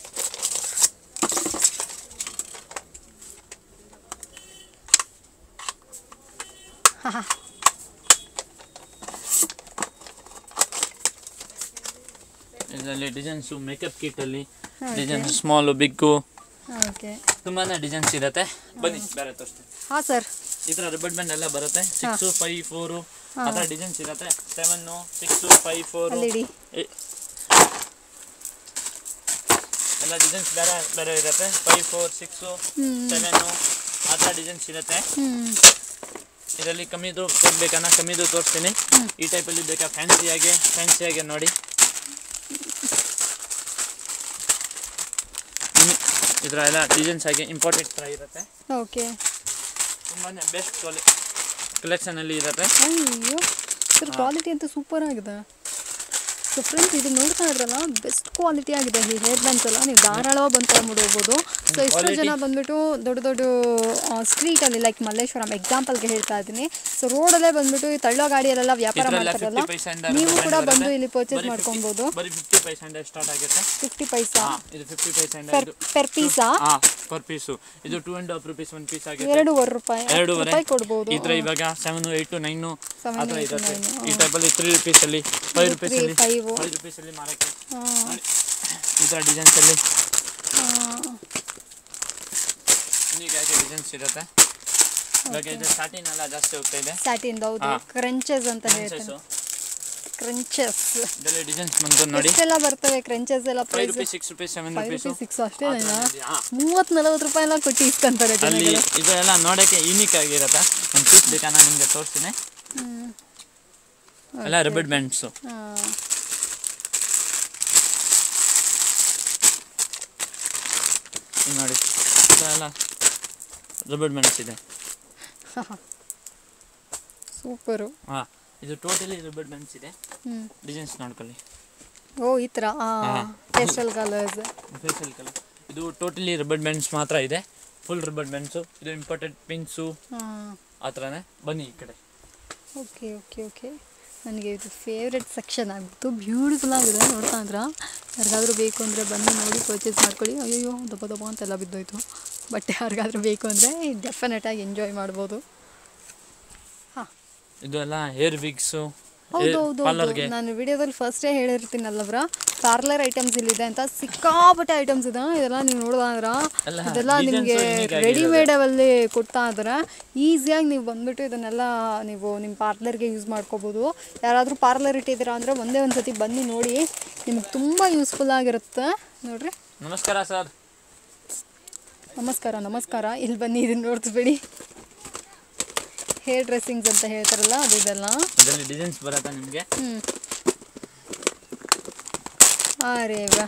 ಇದರಲ್ಲಿ ಡಿಸೈನ್ಸು ಮೇಕಪ್ ಕಿಟ್ಟಲ್ಲಿ ಡಿಸೈನ್ಸ್ ಸ್ಮಾಲು ಬಿಗ್ಗು ಓಕೆ ತುಂಬಾನೇ ಡಿಸೈನ್ಸ್ ಇರುತ್ತೆ ಬನ್ನಿ ಬೇರೆ ತೋರಿಸ್ತೀನಿ ಹಾಂ ಸರ್ ಈ ಥರ ರಿಬಡ್ ಬ್ಯಾಂಡ್ ಎಲ್ಲ ಬರುತ್ತೆ ಸಿಕ್ಸು ಫೈವ್ ಫೋರು ಆ ಥರ ಡಿಸೈನ್ಸ್ ಇರುತ್ತೆ ಸೆವೆನ್ನು ಸಿಕ್ಸು ಫೈವ್ ಫೋರು ಅಲ್ಲಿಡಿ ಎಲ್ಲ ಡಿಸೈನ್ಸ್ ಬೇರೆ ಬೇರೆ ಇರುತ್ತೆ ಫೈವ್ ಫೋರ್ ಸಿಕ್ಸು ಸೆವೆನ್ನು ಆ ಥರ ಡಿಸೈನ್ಸ್ ಇರುತ್ತೆ ಹ್ಞೂ ಇದರಲ್ಲಿ ಕಮ್ಮಿದು ಬೇಕನ್ನ ಕಮ್ಮಿದು ತೋರಿಸ್ತೀನಿ ಈ ಟೈಪಲ್ಲಿ ಬೇಕಾ ಫ್ಯಾನ್ಸಿಯಾಗೆ ಫ್ಯಾನ್ಸಿಯಾಗೆ ನೋಡಿ ಇನ್ನು ಇದರ ಎಲ್ಲ ಡಿಸೈನ್ಸ್ ಆಗಿ ಇಂಪಾರ್ಟೆಂಟ್ ಥರ ಇರುತ್ತೆ ಓಕೆ ತುಂಬಾ ಬೆಸ್ಟ್ ಕ್ವಾಲಿ ಕಲೆಕ್ಷನಲ್ಲಿ ಇರುತ್ತೆ ಅಯ್ಯೋ ಇದ್ರ ಕ್ವಾಲಿಟಿ ಅಂತೂ ಸೂಪರ್ ಆಗಿದೆ ಸೊ ಫ್ರೆಂಡ್ಸ್ ಇದು ನೋಡ್ತಾ ಇದ್ರಲ್ಲ ಬೆಸ್ಟ್ ಕ್ವಾಲಿಟಿ ಆಗಿದೆ ಈ ಹೇರ್ ಬ್ಯಾಂಡ್ಸ್ ಎಲ್ಲ ನೀವು ಧಾರಾಳವಾಗಿ ಬಂದು ತೊಗೊಂಡ್ಬಿಡ್ಬೋದು ಸೊ ಎಷ್ಟೋ quality- ಜನ ಬಂದ್ಬಿಟ್ಟು ದೊಡ್ಡ ದೊಡ್ಡ ಸ್ಟ್ರೀಟಲ್ಲಿ ಲೈಕ್ ಮಲ್ಲೇಶ್ವರಂ ಎಕ್ಸಾಂಪಲ್ಗೆ ಹೇಳ್ತಾ ಇದ್ದೀನಿ ಸೊ ರೋಡಲ್ಲೇ ಬಂದ್ಬಿಟ್ಟು ಈ ತಳ್ಳೋ ಗಾಡಿಯಲ್ಲೆಲ್ಲ ವ್ಯಾಪಾರ ಇದರೆಲ್ಲ ಮಾಡ್ತಾರಲ್ಲ ಫಿಫ್ಟಿ ಪೈಸೆಯಿಂದ ನೀವು ಕೂಡ ಬರುತ್ತೆ. ಬಂದು ಇಲ್ಲಿ ಪರ್ಚೇಸ್ ಬರೀ 50 ಮಾಡ್ಕೊಬೋದು ಬರೀ ಫಿಫ್ಟಿ ಪೈಸೆಯಿಂದ ಸ್ಟಾರ್ಟ್ ಆಗುತ್ತೆ ಫಿಫ್ಟಿ ಪೈಸಾ ಹಾ, ಇದು ಫಿಫ್ಟಿ ಪೈಸೆಯಿಂದ ಪರ್ ಇದು ಪರ್ ಪೀಸಾ ಹಾ ಪರ್ ಪೀಸು ಇದು ಟೂ ಅಂಡ್ ಹಾಫ್ ರುಪೀಸ್ ಒಂದು ಪೀಸ್ ಆಗುತ್ತೆ ಎರಡೂವರೆ ರೂಪಾಯಿ ಹತ್ತು ಎರಡೂವರೆ ರೂಪಾಯಿ ಕೊಡ್ಬೋದು ಈ ಥರ ಇವಾಗ ಸೆವೆನ್ ಏಯ್ಟ್ ನೈನು Seven, ಆ ಥರ eight, ಇರುತ್ತೆ nine, ಈ ಟೈಪಲ್ಲಿ ತ್ರೀ ರುಪೀಸಲ್ಲಿ ಫೈವ್ ರುಪೀಸಲ್ಲಿ five. ಫೈವ್ ರುಪೀಸಲ್ಲಿ ಮಾರಕ್ಕೆ ಹಾಂ ನೋಡಿ ಈ ಥರ ಡಿಸೈನ್ಸಲ್ಲಿ ಯೂನಿಕಾಗಿ ಡಿಸೈನ್ಸ್ ಇರುತ್ತೆ ಇವಾಗ ಇದು ಸ್ಟಾರ್ಟಿಂಗ್ ಎಲ್ಲ ಜಾಸ್ತಿ ಹೋಗ್ತಾ ಇದೆ ಸ್ಯಾಟಿನ್ ಹೌದು ಹಾ. ಕ್ರಂಚಸ್ ಅಂತ Princess. ಹೇಳ್ತಾರೆ ಕ್ರಂಚಸ್ ಇದರಲ್ಲಿ ಡಿಸೈನ್ಸ್ ಬಂತು ನೋಡಿ ಎಷ್ಟೆಲ್ಲ ಬರ್ತವೆ ಕ್ರಂಚಸ್ ಎಲ್ಲ five price rupees six rupees seven five rupees rupees six ಅಷ್ಟೇ ಹಾ. ಮೂವತ್ತು ನಲವತ್ತು ರೂಪಾಯಿ ಎಲ್ಲ ಕೊಟ್ಟು ಇಸ್ಕೊಂತಾರೆ ಅಲ್ಲಿ ಜನಗಳು ಇದು ಎಲ್ಲ ನೋಡೋಕ್ಕೆ ಯೂನಿಕ್ ಆಗಿರುತ್ತೆ ಒಂದು ಪೀಸ್ ಬೇಕಾ ನಾನು ನಿಮಗೆ ತೋರಿಸ್ತೀನಿ ಹ್ಮ್. ಎಲ್ಲ ರಬಡ್ ಬ್ಯಾಂಡ್ಸು ಹಾ. ಇದು ನೋಡಿ ಇದೆಲ್ಲ ರಬಡ್ ಬ್ಯಾಂಡ್ಸ್ ಇದೆ ಸೂಪರು ಹಾಂ ಇದು ಟೋಟಲಿ ರಬಡ್ ಬ್ಯಾಂಡ್ಸ್ ಇದೆ ಹ್ಮ್ ಡಿಸೈನ್ಸ್ ನೋಡ್ಕೊಳ್ಳಿ ಓ ಈ ಥರ ಹಾ. ಪೇಸ್ಟಲ್ ಕಲರ್ಸ್ ಫೇಶಿಯಲ್ ಕಲರ್ ಇದು ಟೋಟಲಿ ರಬಡ್ ಬ್ಯಾಂಡ್ಸ್ ಮಾತ್ರ ಇದೆ ಫುಲ್ ರಬಡ್ ಬ್ಯಾಂಡ್ಸು ಇದು ಇಂಪಾರ್ಟೆಂಟ್ ಪಿನ್ಸು ಹಾಂ ಆ ಥರನೇ ಬನ್ನಿ ಈ ಕಡೆ ಓಕೆ ಓಕೆ ಓಕೆ ನನಗೆ ಇದು ಫೇವ್ರೆಟ್ ಸೆಕ್ಷನ್ ಆಗಿತ್ತು ಬ್ಯೂಟಿಫುಲ್ ಆಗಿದೆ ನೋಡ್ತಾ ಇದ್ರ ಯಾರಿಗಾದ್ರೂ ಬೇಕು ಅಂದರೆ ಬನ್ನಿ ನೋಡಿ ಪರ್ಚೇಸ್ ಮಾಡ್ಕೊಳ್ಳಿ ಅಯ್ಯೋ ದಬ್ಬ ದಬ್ಬ ಅಂತೆಲ್ಲ ಬಿದ್ದೋಯ್ತು ಬಟ್ ಯಾರಿಗಾದ್ರೂ ಬೇಕು ಅಂದರೆ ಡೆಫಿನೆಟಾಗಿ ಎಂಜಾಯ್ ಮಾಡ್ಬೋದು ಹಾಂ ಇದು ಎಲ್ಲ ಹೇರ್ ವಿಗ್ಸು ಹೌದು ಹೌದು ಪಾರ್ಲರ್ಗೆ ನಾನು ವಿಡಿಯೋದಲ್ಲಿ ಫಸ್ಟೇ ಹೇಳಿರ್ತೀನಲ್ಲವ್ರ ಪಾರ್ಲರ್ ಐಟಮ್ಸ್ ಇಲ್ಲಿದೆ ಅಂತ ಸಿಕ್ಕಾಪಟ್ಟೆ ಐಟಮ್ಸ್ ಇದೆ ಇದೆಲ್ಲ ನೀವು ನೋಡಿದ್ರ ಎಲ್ಲ ಇದೆಲ್ಲ designs ನಿಮಗೆ unique ಆಗಿರೋದು. ರೆಡಿಮೇಡ್ ಅಲ್ಲಿ ಕೊಡ್ತಾ ಇದ್ದಾರೆ ಈಸಿಯಾಗಿ ನೀವು ಬಂದ್ಬಿಟ್ಟು ಇದನ್ನೆಲ್ಲ ನೀವು ನಿಮ್ಮ ಪಾರ್ಲರ್ಗೆ ಯೂಸ್ ಮಾಡ್ಕೋಬೋದು ಯಾರಾದರೂ ಪಾರ್ಲರ್ ಇಟ್ಟಿದ್ದೀರಾ ಅಂದರೆ ಒಂದೇ ಒಂದು ಸತಿ ಬನ್ನಿ ನೋಡಿ ನಿಮ್ಗೆ ತುಂಬ ಯೂಸ್ಫುಲ್ ಆಗಿರುತ್ತೆ ನೋಡ್ರಿ ನಮಸ್ಕಾರ ಸರ್ ನಮಸ್ಕಾರ ನಮಸ್ಕಾರ ಇಲ್ಲಿ ಬನ್ನಿ ಇದನ್ನ ನೋಡ್ಸ್ಬೇಡಿ ಹೇರ್ ಡ್ರೆಸ್ಸಿಂಗ್ಸ್ ಅಂತ ಹೇಳ್ತಾರಲ್ಲ ಅದು ಇದೆಲ್ಲ ಇದರಲ್ಲಿ ಡಿಸೈನ್ಸ್ ಬರುತ್ತಾ ನಿಮಗೆ ಹ್ಞೂ ಅರೆ ವಾ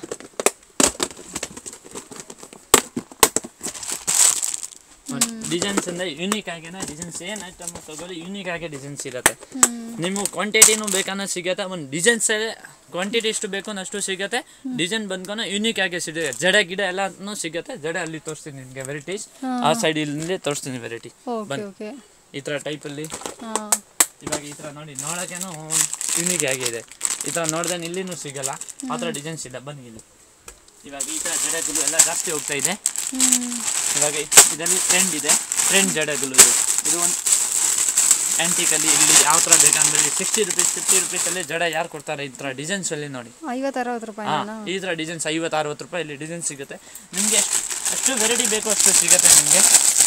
ಡಿಸೈನ್ಸ್ ಅಂದರೆ ಯೂನಿಕ್ ಆಗೇನೆ ಡಿಸೈನ್ಸ್ ಏನು ಐಟಮ್ ತಗೊಳ್ಳಿ ಯೂನಿಕ್ ಆಗಿ ಡಿಸೈನ್ಸ್ ಇರುತ್ತೆ ಹ್ಞೂ ನಿಮಗೆ ಕ್ವಾಂಟಿಟಿನೂ ಬೇಕನ್ನೋ ಸಿಗುತ್ತೆ ಒಂದು ಡಿಸೈನ್ಸ್ ಕ್ವಾಂಟಿಟಿ ಎಷ್ಟು ಬೇಕು ಅಷ್ಟು ಸಿಗುತ್ತೆ ಡಿಸೈನ್ ಬಂದ್ಕೊಂಡು ಯೂನಿಕ್ ಆಗಿ ಸಿಗುತ್ತೆ ಜಡೆ ಗಿಡ ಎಲ್ಲನೂ ಸಿಗುತ್ತೆ ಜಡೆ ಅಲ್ಲಿ ತೋರಿಸ್ತೀನಿ ನಿಮಗೆ ವೆರೈಟೀಸ್ ಆ ಸೈಡ್ ಇಲ್ಲಿ ತೋರಿಸ್ತೀನಿ ವೆರೈಟಿ ಓಕೆ ಬನ್ನಿ ಓಕೆ ಈ ಥರ ಟೈಪಲ್ಲಿ ಹಾಂ ಇವಾಗ ಈ ಥರ ನೋಡಿ ನೋಡೋಕ್ಕೇನು ಯೂನಿಕ್ ಆಗಿದೆ ಈ ಥರ ನೋಡಿದ್ರೆ ಇಲ್ಲಿನೂ ಸಿಗಲ್ಲ ಆ ಥರ ಡಿಸೈನ್ಸ್ ಇದೆ ಬನ್ನಿ ಇಲ್ಲಿ ಇವಾಗ ಈ ಥರ ಜಡೆಗಳು ಎಲ್ಲ ಜಾಸ್ತಿ ಹೋಗ್ತಾ ಇದೆ ಹ್ಞೂ ಇವಾಗ ಇದರಲ್ಲಿ ಟ್ರೆಂಡ್ ಇದೆ ಟ್ರೆಂಡ್ ಜಡೆಗಳು ಇದು ಇದು ಒಂದು ಆ್ಯಂಟಿಕಲ್ಲಿ ಇಲ್ಲಿ ಯಾವ ಥರ ಬೇಕಂದ್ರೆ ಸಿಕ್ಸ್ಟಿ ರುಪೀಸ್ ಫಿಫ್ಟಿ ರುಪೀಸಲ್ಲಿ ಜಡೆ ಯಾರು ಕೊಡ್ತಾರೆ ಈ ಥರ ಡಿಸೈನ್ಸಲ್ಲಿ ನೋಡಿ ಐವತ್ತು ಅರವತ್ತು ರೂಪಾಯಿ ಹಾಂ ಈ ಥರ ಡಿಸೈನ್ಸ್ ಐವತ್ತು ಅರವತ್ತು ರೂಪಾಯಿ ಇಲ್ಲಿ ಡಿಸೈನ್ ಸಿಗುತ್ತೆ ನಿಮಗೆ ಎಷ್ಟು ಎಷ್ಟು ವೆರೈಟಿ ಬೇಕೋ ಅಷ್ಟು ಸಿಗುತ್ತೆ ನಿಮಗೆ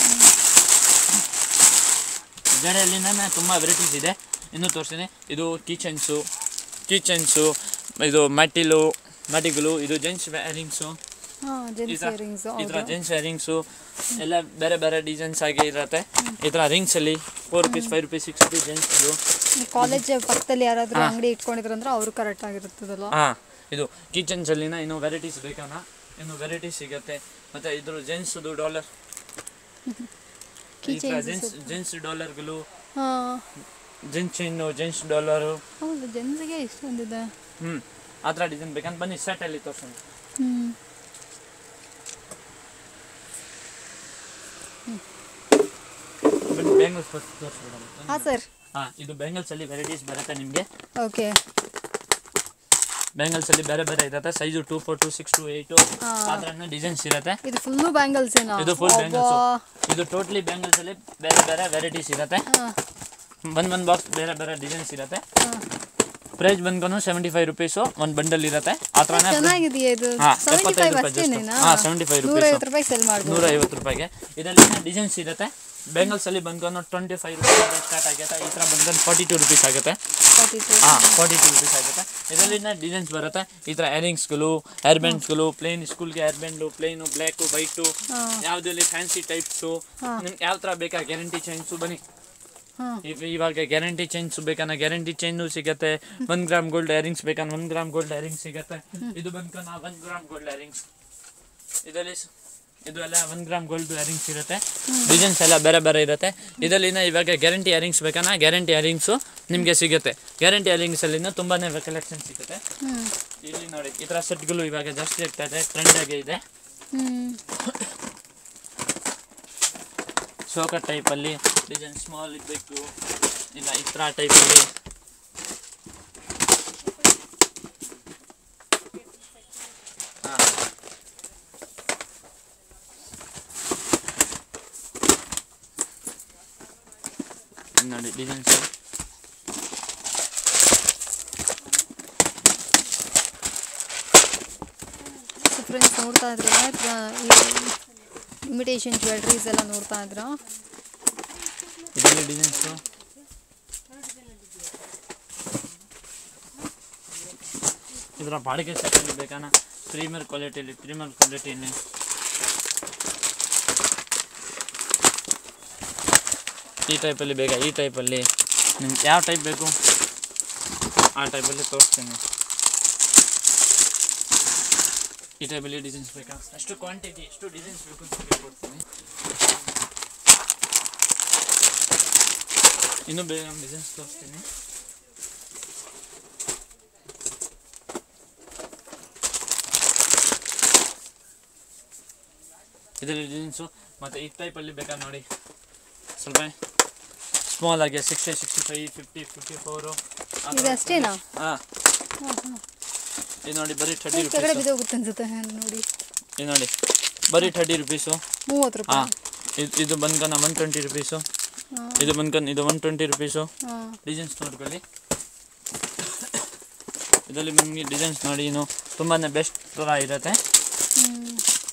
ಜಡೆಯಲ್ಲಿನೇ ತುಂಬ ವೆರೈಟೀಸ್ ಇದೆ ಇನ್ನೂ ತೋರಿಸ್ತೀನಿ ಇದು ಕಿಚನ್ಸು ಕಿಚನ್ಸು ಇದು ಮಟ್ಟಿಲು ಮಟಿಗಳು ಇದು ಜೆಂಟ್ಸ್ ವ್ಯಾರಿಂಗ್ಸು ಹಾಂ ಈ ಜೆಂಟ್ಸ್ ಥರ ಇಯರಿಂಗ್ಸ್ ಈ ಥರ ಜೆಂಟ್ಸ್ ರಿಂಗ್ಸು ಎಲ್ಲ ಬೇರೆ ಬೇರೆ ಡಿಸೈನ್ಸ್ ಆಗಿ ಇರುತ್ತೆ ಈ ಥರ ರಿಂಗ್ಸಲ್ಲಿ four rupees five rupees six rupees ಜೆಂಟ್ಸ್ದು ಕಾಲೇಜ್ ಪಕ್ಕದಲ್ಲಿ ಯಾರಾದರೂ ಅಂಗಡಿ ಇಟ್ಕೊಂಡಿದ್ರಂದ್ರೆ ಅವರು ಕರೆಕ್ಟ್ ಆಗಿರುತ್ತದಲ್ಲ ಹಾಂ ಇದು ಕಿಚನ್ಸಲ್ಲಿನ ಇನ್ನೂ ವೆರೈಟೀಸ್ ಬೇಕಣ್ಣ ಇನ್ನೂ ವೆರೈಟೀಸ್ ಸಿಗುತ್ತೆ ಮತ್ತು ಇದ್ರ ಜೆಂಟ್ಸ್ದು ಡಾಲರ್ ಈ ಥರ ಜೆಂಟ್ಸ್ ಜೆಂಟ್ಸ್ ಡಾಲರ್ಗಳು ಹಾಂ ಜೆಂಟ್ಸ್ ಇನ್ನು ಜೆಂಟ್ಸ್ ಡಾಲರು ಹೌದು ಜೆಂಟ್ಸಿಗೆ ಇಷ್ಟೊಂದಿದೆ ಹ್ಞೂ ಆ ಥರ ಡಿಸೈನ್ ಬೇಕಂತ ಬನ್ನಿ ಸೆಟಲ್ಲಿ ತೋರ್ಸೋಣ ಹ್ಞೂ ಬನ್ನಿ ಬ್ಯಾಂಗಲ್ಸ್ ಫಸ್ಟ್ ತೋರಿಸ್ಬಿಡೋಣ ಹಾಂ ಸರ್ ಹಾಂ ಇದು ಬ್ಯಾಂಗಲ್ಸಲ್ಲಿ ವೆರೈಟೀಸ್ ಬರುತ್ತೆ ನಿಮಗೆ ಓಕೆ ಬ್ಯಾಂಗಲ್ಸಲ್ಲಿ ಬೇರೆ ಬೇರೆ ಇರುತ್ತೆ size two four two six two eight ಆ ಥರನೇ ಡಿಸೈನ್ಸ್ ಇರುತ್ತೆ ಇದು ಫುಲ್ಲು ಬ್ಯಾಂಗಲ್ಸ್ ಏನೋ ಇದು ಫುಲ್ ಬ್ಯಾಂಗಲ್ಸ್ ಇದು ಟೋಟ್ಲಿ ಬ್ಯಾಂಗಲ್ಸ್ ಅಲ್ಲಿ ಬೇರೆ ಬೇರೆ ವೆರೈಟೀಸ್ ಇರುತ್ತೆ ಹಾಂ ಒಂದ್ ಒಂದ್ ಬಾಕ್ಸ್ ಬೇರೆ ಬೇರೆ ಡಿಸೈನ್ಸ್ ಇರುತ್ತೆ ಹಾಂ ಪ್ರೈಸ್ ಬಂದ್ಕೊಂಡು ಸೆವೆಂಟಿ ಫೈವ್ ರುಪೀಸು ಒಂದು ಬಂಡಲ್ ಇರುತ್ತೆ ಆ ಥರನೇ ಚೆನ್ನಾಗಿದೆಯಾ ಇದು ಹಾ, ಸೆವೆಂಟಿ ಎಪ್ಪತ್ತೈದು ಫೈವ್ ರೂಪಾಯಿ ಅಷ್ಟೇನೇನಾ just. ಹಾ, 75 rupees. ನೂರೈವತ್ತು ರೂಪಾಯಿ ಸೆಲ್ ಮಾಡ್ಬೋದು ನೂರ ಐವತ್ತು ರೂಪಾಯಿಗೆ ಇದರಲ್ಲಿ ಡಿಸೈನ್ಸ್ ಇರುತ್ತೆ ಬ್ಯಾಂಗಲ್ಸ್ ಅಲ್ಲಿ ಬಂದ್ಕೊಂಡು ಟ್ವೆಂಟಿ ಫೈವ್ ರುಪೀಸ್ ಸ್ಟಾರ್ಟ್ ಆಗುತ್ತೆ ಈ ಥರ ಬಂದ್ಕೊಂಡು ಫಾರ್ಟಿ ಟು ರುಪೀಸ್ ಆಗುತ್ತೆ ಫಾರ್ಟಿ ಟು ಹಾಂ ಫಾರ್ಟಿ ಟು ರುಪೀಸ್ ಆಗುತ್ತೆ ಇದರಲ್ಲಿ ಡಿಸೈನ್ಸ್ ಬರುತ್ತೆ ಈ ಥರ ಏರಿಂಗ್ಸ್ಗಳು ಹೇರ್ ಬ್ಯಾಂಡ್ಸ್ಗಳು ಪ್ಲೇನ್ ಸ್ಕೂಲ್ಗೆ hair band plain black white ಹಾಂ ಯಾವುದಲ್ಲಿ ಫ್ಯಾನ್ಸಿ ಟೈಪ್ಸು ಹಾ. ನಿಮ್ಗೆ ಯಾವ ಥರ ಬೇಕಾ ಗ್ಯಾರಂಟಿ ಚೈನ್ಸು ಬನ್ನಿ ಹಾಂ ಇವ್- ಇವಾಗ ಗ್ಯಾರಂಟಿ ಚೈನ್ಸ್ ಬೇಕನ್ನ ಗ್ಯಾರಂಟಿ ಚೈನು ಸಿಗತ್ತೆ ಒಂದ್ ಗ್ರಾಮ್ ಗೋಲ್ಡ್ ಏರಿಂಗ್ಸ್ ಬೇಕನ್ನ ಒಂದ್ ಗ್ರಾಮ್ ಗೋಲ್ಡ್ ಏರಿಂಗ್ಸ್ ಸಿಗತ್ತೆ ಇದು ಬಂದ್ಕನ ಒಂದ್ ಗ್ರಾಮ್ ಗೋಲ್ಡ್ ಏರಿಂಗ್ಸ್ ಇದರಲ್ಲಿ ಸ್- ಇದು ಎಲ್ಲ ಒಂದ್ ಗ್ರಾಮ್ ಗೋಲ್ಡ್ ಏರಿಂಗ್ಸ್ ಇರುತ್ತೆ ಡಿಸೈನ್ಸ್ ಎಲ್ಲ ಬೇರೆ ಬೇರೆ ಇರುತ್ತೆ ಇದರಲ್ಲಿನ ಇವಾಗ ಗ್ಯಾರಂಟಿ ಏರಿಂಗ್ಸ್ ಬೇಕನ್ನ ಗ್ಯಾರಂಟಿ ಏರಿಂಗ್ಸು ನಿಮಗೆ ಸಿಗುತ್ತೆ ಗ್ಯಾರಂಟಿ ಏರಿಂಗ್ಸ್ ಅಲ್ಲಿನ ತುಂಬಾನೇ ಕಲೆಕ್ಷನ್ ಸಿಗುತ್ತೆ ಹ್ಞೂ ಇಲ್ಲಿ ನೋಡಿ ಈ ಥರ ಸೆಟ್ಗಳು ಇವಾಗ ಜಾಸ್ತಿ ಆಗ್ತಾ ಇದೆ ಟ್ರೆಂಡ್ ಆಗಿ ಇದೆ ಹ್ಞೂ ಶೋಕ ಟೈಪಲ್ಲಿ ಡಿಸೈನ್ ಸ್ಮಾಲ್ ಇರಬೇಕು ಇಲ್ಲ ಈ ಥರ ಟೈಪಲ್ಲಿ ನೋಡಿ ಡಿಸೈನ್ಸ್ ಸೊ ಫ್ರೆಂಡ್ಸ್ ನೋಡ್ತಾ ಇದ್ರಲ್ಲ ಇಮಿಟೇಷನ್ ಜ್ಯುವೆಲ್ರೀಸ್ ಎಲ್ಲ ನೋಡ್ತಾ ಇದ್ರಾ ಇದರಲ್ಲಿ ಡಿಸೈನ್ಸು ಇದರ ಬಾಡಿಗೆ ಸೆಟ್ಟಲ್ಲಿ ಬೇಕಾನ ಪ್ರೀಮಿಯರ್ ಕ್ವಾಲಿಟಿಯಲ್ಲಿ ಪ್ರೀಮಿಯರ್ ಕ್ವಾಲಿಟಿಯಲ್ಲಿ ಈ ಟೈಪಲ್ಲಿ ಬೇಕಾ ಈ ಟೈಪಲ್ಲಿ ನಿಮ್ಗೆ ಯಾವ ಟೈಪ್ ಬೇಕು ಆ ಟೈಪಲ್ಲಿ ತೋರಿಸ್ತೀನಿ ಈ ಟೈಪಲ್ಲಿ ಡಿಸೈನ್ಸ್ ಬೇಕಾ ಅಷ್ಟು ಕ್ವಾಂಟಿಟಿ ಎಷ್ಟು ಡಿಸೈನ್ಸ್ ಬೇಕು ಅಂತ ಹೇಳ್ಕೊಡ್ತೀನಿ ಇನ್ನೂ ಬೇಗ ಡಿಸೈನ್ಸ್ ತೋರಿಸ್ತೀನಿ ಇದರಲ್ಲಿ ಡಿಸೈನ್ಸು ಮತ್ತು ಈ ಟೈಪಲ್ಲಿ ಬೇಕಾ ನೋಡಿ ಸ್ವಲ್ಪ ಸ್ಮಾಲ್ ಆಗಿ sixty sixty five fifty fifty four ಇದು ಅಷ್ಟೇನಾ ಹಾಂ ಇದು ನೋಡಿ ಬರೀ ಥರ್ಟಿ ಕೆಳಗಡೆ ರುಪೀಸು ಬಿದ್ದೋಗುತ್ತೆ ಅನ್ಸುತ್ತೆ ಅಲ್ಲಿ ನೋಡಿ ಇದು ನೋಡಿ ಬರೀ ಥರ್ಟಿ ರುಪೀಸು ಮೂವತ್ತು ಹಾಂ ರೂಪಾಯಿ ಇದು ಇದು ಬಂದ್ಕನ ಒನ್ ಟ್ವೆಂಟಿ ರುಪೀಸು ಹಾಂ ಇದು ಬಂದ್ಕನ್ ಇದು ಒನ್ ಟ್ವೆಂಟಿ ರುಪೀಸು ಹಾಂ ಡಿಸೈನ್ಸ್ ನೋಡ್ಕೊಳ್ಳಿ ಇದರಲ್ಲಿ ನಿಮಗೆ ಡಿಸೈನ್ಸ್ ನೋಡಿ ಇನ್ನು ತುಂಬಾ ಬೆಸ್ಟ್ ಥರ ಇರುತ್ತೆ ಹ್ಞೂ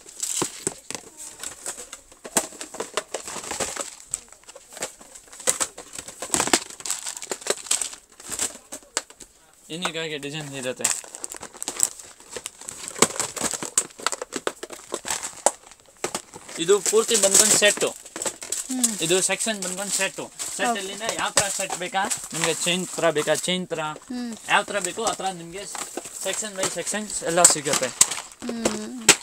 ಇನ್ನೀಗಾಗಿ ಡಿಸೈನ್ ಇರುತ್ತೆ ಇದು ಪೂರ್ತಿ ಬಂದ್ಕೊಂಡು ಸೆಟ್ಟು ಹ್ಞೂ ಇದು ಸೆಕ್ಷನ್ ಬಂದ್ಕೊಂಡು ಸೆಟ್ಟು ಸೆಟ್ ಅಲ್ಲಿಂದ ಯಾವ ಥರ ಸೆಟ್ ಬೇಕಾ ನಿಮಗೆ ಚೈನ್ ಥರ ಬೇಕಾ ಚೈನ್ ಥರ ಹ್ಞೂ ಯಾವ ಥರ ಬೇಕು ಆ ಥರ ನಿಮಗೆ ಸೆಕ್ಷನ್ ಬೈ ಸೆಕ್ಷನ್ಸ್ ಎಲ್ಲ ಸಿಗುತ್ತೆ ಹ್ಞೂ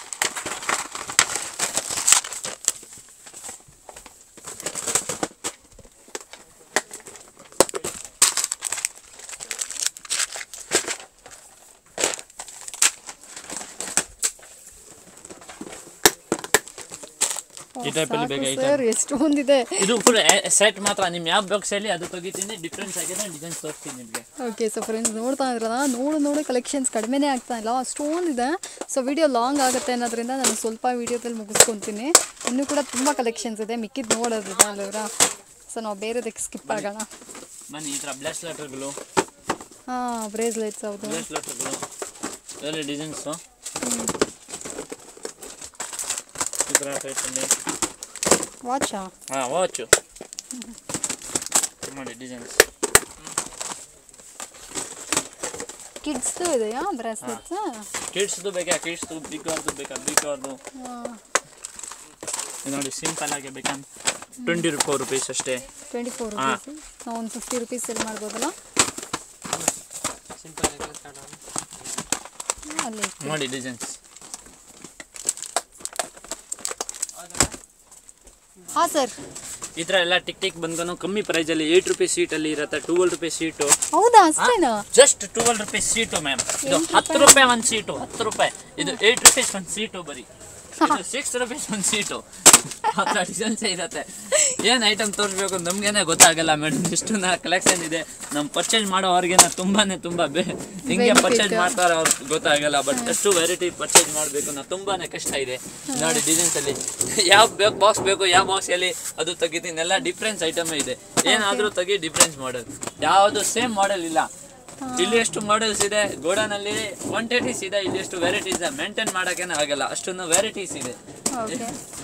ಈ ಟೈಪಲ್ಲಿ ಬೇಕಾ ಈ ಸರ್ ಎಷ್ಟೊಂದಿದೆ ಇದು ಫುಲ್ ಸೆಟ್ ಮಾತ್ರ ನಿಮ್ ಯಾವ ಬಾಕ್ಸ್ ಅಲ್ಲಿ ಅದು ತೆಗಿತೀನಿ ಡಿಫ್ರೆನ್ಸ್ ಆಗಿದೆ ಡಿಸೈನ್ಸ್ ತೋರಿಸ್ತೀನಿ ನಿಮಗೆ ಓಕೆ ಸೊ ಫ್ರೆಂಡ್ಸ್ ನೋಡ್ತಾ ಇದ್ರಲ್ಲ ನೋಡು ನೋಡಿ ಕಲೆಕ್ಷನ್ಸ್ ಕಡಿಮೆನೇ ಆಗ್ತಾ ಇಲ್ಲ ಅಷ್ಟೊಂದಿದೆ ಸೊ ವಿಡಿಯೋ ಲಾಂಗ್ ಆಗುತ್ತೆ ಅನ್ನೋದ್ರಿಂದ ನಾನು ಸ್ವಲ್ಪ ವಿಡಿಯೋದಲ್ಲಿ ಮುಗಿಸ್ಕೊತೀನಿ ಇನ್ನೂ ಕೂಡ ತುಂಬ ಕಲೆಕ್ಷನ್ಸ್ ಇದೆ ಮಿಕ್ಕಿದ್ದು ನೋಡೋದಿದೆ ಅಲ್ವರ ಸೊ ನಾವು ಬೇರೆದಕ್ಕೆ ಸ್ಕಿಪ್ ಆಗೋಣ ಬನ್ನಿ ಈ ಥರ ಬ್ಲಾಸ್ಲೆಟರ್ಗಳು ಹಾಂ ಬ್ರೇಸ್ಲೆಟ್ಸ್ ಹೌದು ಬ್ಲಾಸ್ಲೆಟರ್ಗಳು ಇದರಲ್ಲಿ ಡಿಸೈನ್ಸು ಈ ಥರ ಟೈಪಲ್ಲಿ ವಾಚಾ ಹಾಂ ವಾಚು ನೋಡಿ ಡಿಸೈನ್ಸ್ ಕಿಡ್ಸ್ದು ಇದೆಯಾ ಬ್ರೇಸ್ಲೆಟ್ಸ್ ಕಿಡ್ಸ್ದು ಬೇಕಾ ಕಿಡ್ಸ್ದು ಬಿಗ್ ಅವ್ರದ್ದು ಬೇಕಾ ಬಿಗ್ ಅವ್ರದ್ದು ಇದು ನೋಡಿ ಸಿಂಪಲ್ ಆಗಿ ಬೇಕಾ ಟ್ವೆಂಟಿ ಫೋರ್ ರುಪೀಸ್ ಅಷ್ಟೇ ಟ್ವೆಂಟಿ ಫೋರ್ ಹಾ. ರುಪೀಸ್ ನಾವು ಒಂದು ಫಿಫ್ಟಿ ರುಪೀಸ್ ಸೆಲ್ ಮಾಡ್ಬೋದಲ್ಲ ಅಲ್ಲಿ ನೋಡಿ ಡಿಸೈನ್ಸ್ ಹಾಂ ಸರ್ ಈ ಥರ ಎಲ್ಲ ಟಿಕ್ ಟಿಕ್ ಬಂದ್ಕೊಂಡು ಕಮ್ಮಿ ಪ್ರೈಸಲ್ಲಿ ಏಯ್ಟ್ ರುಪೀಸ್ ಸೀಟಲ್ಲಿ ಇರುತ್ತೆ ಟೂವೆಲ್ ರುಪೀಸ್ ಸೀಟು ಹೌದಾ ಅಷ್ಟೇನಾ just twelve rupees seat ma'am ಇದು ಹತ್ತು ರೂಪಾಯಿ ಒಂದು ಸೀಟು ಹತ್ತು ರೂಪಾಯಿ ಇದು ಏಯ್ಟ್ ರುಪೀಸ್ ಒಂದು ಸೀಟು ಬರೀ ಸಿಕ್ಸ್ ರುಪೀಸ್ ಒಂದು ಸೀಟು ಆ ಥರ ಡಿಸೈನ್ಸ್ ಇರುತ್ತೆ ಏನು ಐಟಮ್ ತೋರಿಸ್ಬೇಕು ನಮ್ಗೇನೆ ಗೊತ್ತಾಗಲ್ಲ ಮೇಡಮ್ ಇಷ್ಟು ನಾ ಕಲೆಕ್ಷನ್ ಇದೆ ನಮ್ಮ ಪರ್ಚೇಸ್ ಮಾಡೋವ್ರಿಗೆನ ತುಂಬಾನೇ ತುಂಬಾ ಬೇ ಹಿಂಗೆ Benefit. ಪರ್ಚೇಸ್ ಮಾಡ್ತಾರೆ ಅವ್ರಿಗೆ ಗೊತ್ತಾಗಲ್ಲ ಬಟ್ ಅಷ್ಟು ವೆರೈಟಿ ಪರ್ಚೇಸ್ ಮಾಡಬೇಕು ನಾ ತುಂಬಾನೇ ಕಷ್ಟ ಇದೆ ನೋಡಿ ಡಿಸೈನ್ಸ್ ಅಲ್ಲಿ ಯಾವ ಬೇಕು ಬಾಕ್ಸ್ ಬೇಕು ಯಾವ ಬಾಕ್ಸ್ ಅಲ್ಲಿ ಅದು ತೆಗಿತೀನಿ ಎಲ್ಲ ಡಿಫ್ರೆನ್ಸ್ ಐಟಮ್ ಇದೆ ಏನಾದ್ರೂ ತೆಗಿ ಡಿಫ್ರೆನ್ಸ್ ಮಾಡಲ್ ಯಾವುದು ಸೇಮ್ ಮಾಡೆಲ್ ಇಲ್ಲ ಇಲ್ಲಿ ಎಷ್ಟು ಮಾಡೆಲ್ಸ್ ಇದೆ ಗೋಡನಲ್ಲಿ ಕ್ವಾಂಟಿಟೀಸ್ ಇದೆ ಇಲ್ಲಿ ಎಷ್ಟು ವೆರೈಟೀಸ್ ಇದೆ ಮೇಂಟೈನ್ ಮಾಡೋಕ್ಕೇನೆ ಆಗಲ್ಲ ಅಷ್ಟೊಂದು ವೆರೈಟೀಸ್ ಇದೆ ಓಕೆ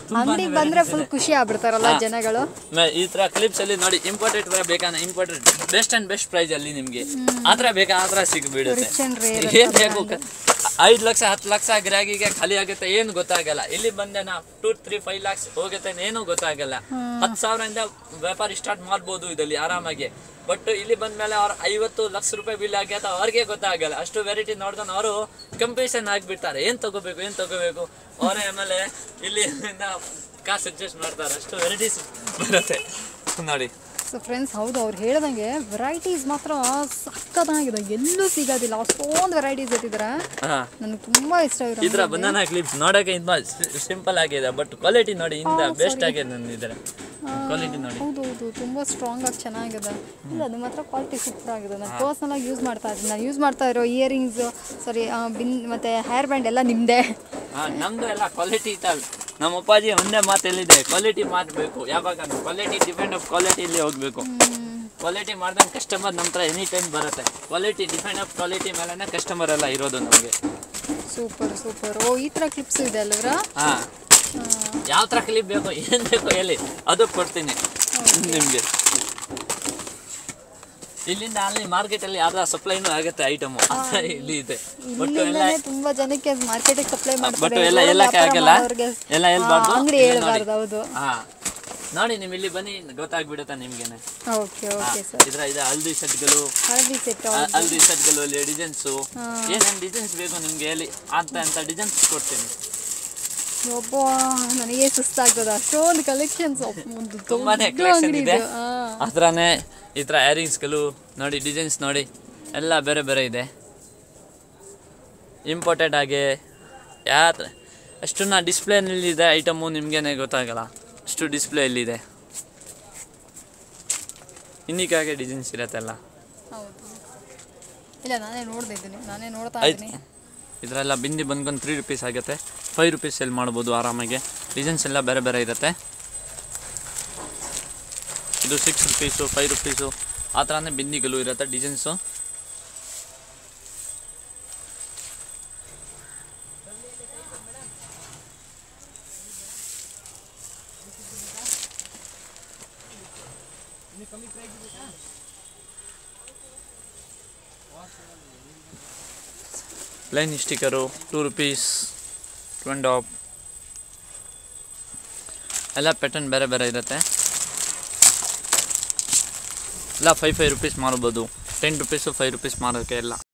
ಅಂಗಡಿಗೆ ಬಂದ್ರೆ ಫುಲ್ ಖುಷಿ ಆಗ್ಬಿಡ್ತಾರಲ್ಲ ಜನಗಳು ಮ- ಈ ತರ ಕ್ಲಿಪ್ಸ್ ಅಲ್ಲಿ ನೋಡಿ ಇಂಪೋರ್ಟೆಡ್ ಬೇಕಾನ imported best and best price ಅಲ್ಲಿ ನಿಮ್ಗೆ ಆತರ ಬೇಕಾ ಆತರ ಸಿಗ್ಬಿಡುತ್ತೆ Rich and rare ಏನ್ ಬೇಕು ಐದ್ ಲಕ್ಷ ಹತ್ತು ಲಕ್ಷ ಗಿರಾಕಿಗೆ ಖಾಲಿ ಆಗುತ್ತೆ ಏನು ಗೊತ್ತಾಗಲ್ಲ ಇಲ್ಲಿ ಬಂದೆ ನಾ ಟೂ ತ್ರೀ ಫೈವ್ ಲ್ಯಾಕ್ಸ್ ಹೋಗುತ್ತೆ ಏನು ಗೊತ್ತಾಗಲ್ಲ ಹತ್ತು ಸಾವಿರದಿಂದ ವ್ಯಾಪಾರ ಸ್ಟಾರ್ಟ್ ಮಾಡ್ಬೋದು ಇದರಲ್ಲಿ ಆರಾಮಾಗಿ ಬಟ್ ಇಲ್ಲಿ ಬಂದ್ಮೇಲೆ ಅವ್ರು ಐವತ್ತು ಲಕ್ಷ ರೂಪಾಯಿ ಬಿಲ್ ಆಗ್ಯದ ಅವ್ರಿಗೆ ಗೊತ್ತಾಗಲ್ಲ ಅಷ್ಟು ವೆರೈಟಿ ನೋಡ್ಕೊಂಡು ಅವರು ಕಂಪಿಟೇಷನ್ ಆಗಿಬಿಡ್ತಾರೆ ಏನ್ ತಗೋಬೇಕು ಏನ್ ತಗೋಬೇಕು ಅವರೇ ಆಮೇಲೆ ಇಲ್ಲಿ ಕಾಸು ಅಡ್ಜಸ್ಟ್ ಮಾಡ್ತಾರೆ ಅಷ್ಟು ವೆರೈಟೀಸ್ ಬರುತ್ತೆ ನೋಡಿ ಸೊ ಫ್ರೆಂಡ್ಸ್ ಹೌದು ಅವ್ರು ಹೇಳ್ದಂಗೆ ವೆರೈಟೀಸ್ ಮಾತ್ರ ಸಕ್ಕತ್ತಾಗಿದೆ ಎಲ್ಲೂ ಸಿಗೋದಿಲ್ಲ ಅಷ್ಟೊಂದು ವೆರೈಟೀಸ್ ಇಟ್ಟಿದ್ದಾರೆ ಹಾ ನನಗೆ ತುಂಬಾ ಇಷ್ಟ ಇರೋ ಇದ್ರ ಬನಾನಾ ಕ್ಲಿಪ್ಸ್ ನೋಡಕ್ಕೆ ತುಂಬಾ ಸಿಂಪಲ್ ಆಗಿದೆ ಬಟ್ ಕ್ವಾಲಿಟಿ ನೋಡಿ ಇಂದ ಬೆಸ್ಟ್ ಆಗಿದೆ ನಂದಿದ್ರೆ ಕ್ವಾಲಿಟಿ ನೋಡಿ ಹೌದು ಹೌದು ತುಂಬ ಸ್ಟ್ರಾಂಗ್ ಆಗಿ ಚೆನ್ನಾಗಿದೆ ಇಲ್ಲ ಅದು ಮಾತ್ರ ಕ್ವಾಲಿಟಿ ಸೂಪರ್ ಆಗಿದೆ ನಾನು ಪರ್ಸ್ನಲ್ ಆಗಿ ಯೂಸ್ ಮಾಡ್ತಾ ಇದ್ದೀನಿ ನಾನು ಯೂಸ್ ಮಾಡ್ತಾ ಇರೋ ಇಯರಿಂಗ್ಸ್ ಸಾರಿ ಬಿನ್ ಮತ್ತೆ ಹೇರ್ ಬ್ಯಾಂಡ್ ಎಲ್ಲ ನಿಮ್ಮದೇ ಹಾ ನಮ್ದು ಎಲ್ಲ ಕ್ವಾಲಿಟಿ ಇತ್ತಲ್ಲ ನಮ್ಮ ಅಪ್ಪಾಜಿ ಒಂದೇ ಮಾತು ಎಲ್ಲಿದೆ ಕ್ವಾಲಿಟಿ ಮಾಡಬೇಕು ಯಾವಾಗ ಕ್ವಾಲಿಟಿ ಡಿಪೆಂಡ್ ಆಫ್ ಕ್ವಾಲಿಟಿಲಿ ಹೋಗ್ಬೇಕು ಕ್ವಾಲಿಟಿ ಮಾಡ್ದಂಗೆ ಕಸ್ಟಮರ್ ನಮ್ಮ ಹತ್ರ ಎನಿ ಟೈಮ್ ಬರುತ್ತೆ ಕ್ವಾಲಿಟಿ ಡಿಪೆಂಡ್ ಆಫ್ ಕ್ವಾಲಿಟಿ ಮೇಲೆನೇ ಕಸ್ಟಮರ್ ಎಲ್ಲ ಇರೋದು ನಮಗೆ ಸೂಪರ್ ಸೂಪರ್ ಓ ಈ ಥರ ಕ್ಲಿಪ್ಸ್ ಇದೆ ಅಲ್ವರ ಹಾ ಯಾವ ಥರ ಕ್ಲಿಪ್ ಬೇಕು ಏನು ಬೇಕು ಹೇಳಿ ಅದು ಕೊಡ್ತೀನಿ ನಿಮಗೆ ಇಲ್ಲಿಂದ ಅಲ್ಲಿ ಮಾರ್ಕೆಟಲ್ಲಿ ಯಾವ್ದಾರ ಸಪ್ಲೈನೂ ಆಗುತ್ತೆ ಐಟಮು ಇಲ್ಲಿ ಇದೆ ಬಟ್ ಎಲ್ಲ ಇಲ್ಲಿಂದಲೇ ತುಂಬಾ ಜನಕ್ಕೆ ಮಾರ್ಕೆಟಿಗೆ ಸಪ್ಲೈ ಬಟ್ ಮಾಡ್ತಾರೆ ಎಲ್ಲ ಎಲ್ಲಕ್ಕೆ ಆಗಲ್ಲ ಎಲ್ಲ ಹೇಳ್ಬಾರ್ದು ಅಂಗಡಿ ಇಲ್ಲಿ ನೋಡಿ. ಹೇಳ್ಬಾರ್ದು ಹೌದು ಹಾ ನೋಡಿ ನೀವು ಇಲ್ಲಿ ಬನ್ನಿ ಗೊತ್ತಾಗ್ಬಿಡುತ್ತೆ ನಿಮ್ಗೆನೆ ಓಕೆ ಓಕೆ ಸರ್ ಇದ್ರ ಇದೆ ಹಲ್ದಿ ಸೆಟ್ಗಳು ಹಳದಿ ಸೆಟ್ ಹಲ್ದಿ ಸೆಟ್ಗಳು ಅಲ್ಲಿ ಡಿಸೈನ್ಸು ಏನೇನು ಡಿಸೈನ್ಸ್ ಬೇಕು ನಿಮ್ಗೆ ಹೇಳಿ ಅಂತ ಅಂತ ಡಿಸೈನ್ಸ್ ಕೊಡ್ತೀನಿ ಒಬ್ಬ ನನಗೆ ಸುಸ್ತಾಗ್ತದೆ ಅಷ್ಟೊಂದು ಕಲೆಕ್ಷನ್ಸ್ ಒಂದು ತುಂಬಾನೇ ದೊಡ್ಡ ಕಲೆಕ್ಷನ್ ಅಂಗಡಿ ಇದೆ ಇದು ಹಾ. ಆ ಥರನೇ ಈ ಥರ ಇಯರಿಂಗ್ಸ್ಗಳು ನೋಡಿ ಡಿಸೈನ್ಸ್ ನೋಡಿ ಎಲ್ಲ ಬೇರೆ ಬೇರೆ ಇದೆ ಇಂಪಾರ್ಟೆಂಟ್ ಆಗಿ ಯಾವ ಅಷ್ಟು ನಾ ಡಿಸ್ಪ್ಲೇನಲ್ಲಿದೆ ಐಟಮು ನಿಮಗೇನೆ ಗೊತ್ತಾಗಲ್ಲ ಅಷ್ಟು ಡಿಸ್ಪ್ಲೇ ಎಲ್ಲಿದೆ ಇನ್ನಿಕಾಗೆ ಡಿಸೈನ್ಸ್ ಇರತ್ತೆಲ್ಲ ಹೌದು ಇಲ್ಲ ನಾನೇ ನೋಡ್ದೆ ಇದ್ದೀನಿ ನಾನೇ ನೋಡ್ತಾ ಆಯ್ತು ಇದ್ದೀನಿ ಇದರೆಲ್ಲ ಬಿಂದಿ ಬಂದ್ಕೊಂಡು ತ್ರೀ ರುಪೀಸ್ ಆಗುತ್ತೆ ಫೈವ್ ರುಪೀಸ್ ಸೆಲ್ ಮಾಡ್ಬೋದು ಆರಾಮಾಗಿ ಡಿಸೈನ್ಸ್ ಎಲ್ಲ ಬೇರೆ ಬೇರೆ ಇರುತ್ತೆ ಇದು ಸಿಕ್ಸ್ ರುಪೀಸು ಫೈವ್ ರುಪೀಸು ಆ ಥರನೇ ಬಿಂದಿಗಳು ಇರುತ್ತೆ designs plain sticker two rupees ಟ್ವೆಂಡ್ ಆಫ್ ಎಲ್ಲ ಪ್ಯಾಟರ್ನ್ ಬೇರೆ ಬೇರೆ ಇರುತ್ತೆ ಎಲ್ಲ ಫೈವ್ ಫೈವ್ ರುಪೀಸ್ ಮಾರ್ಬೋದು ಟೆನ್ ರುಪೀಸು ಫೈವ್ ರುಪೀಸ್ ಮಾರೋಕ್ಕೆ ಎಲ್ಲ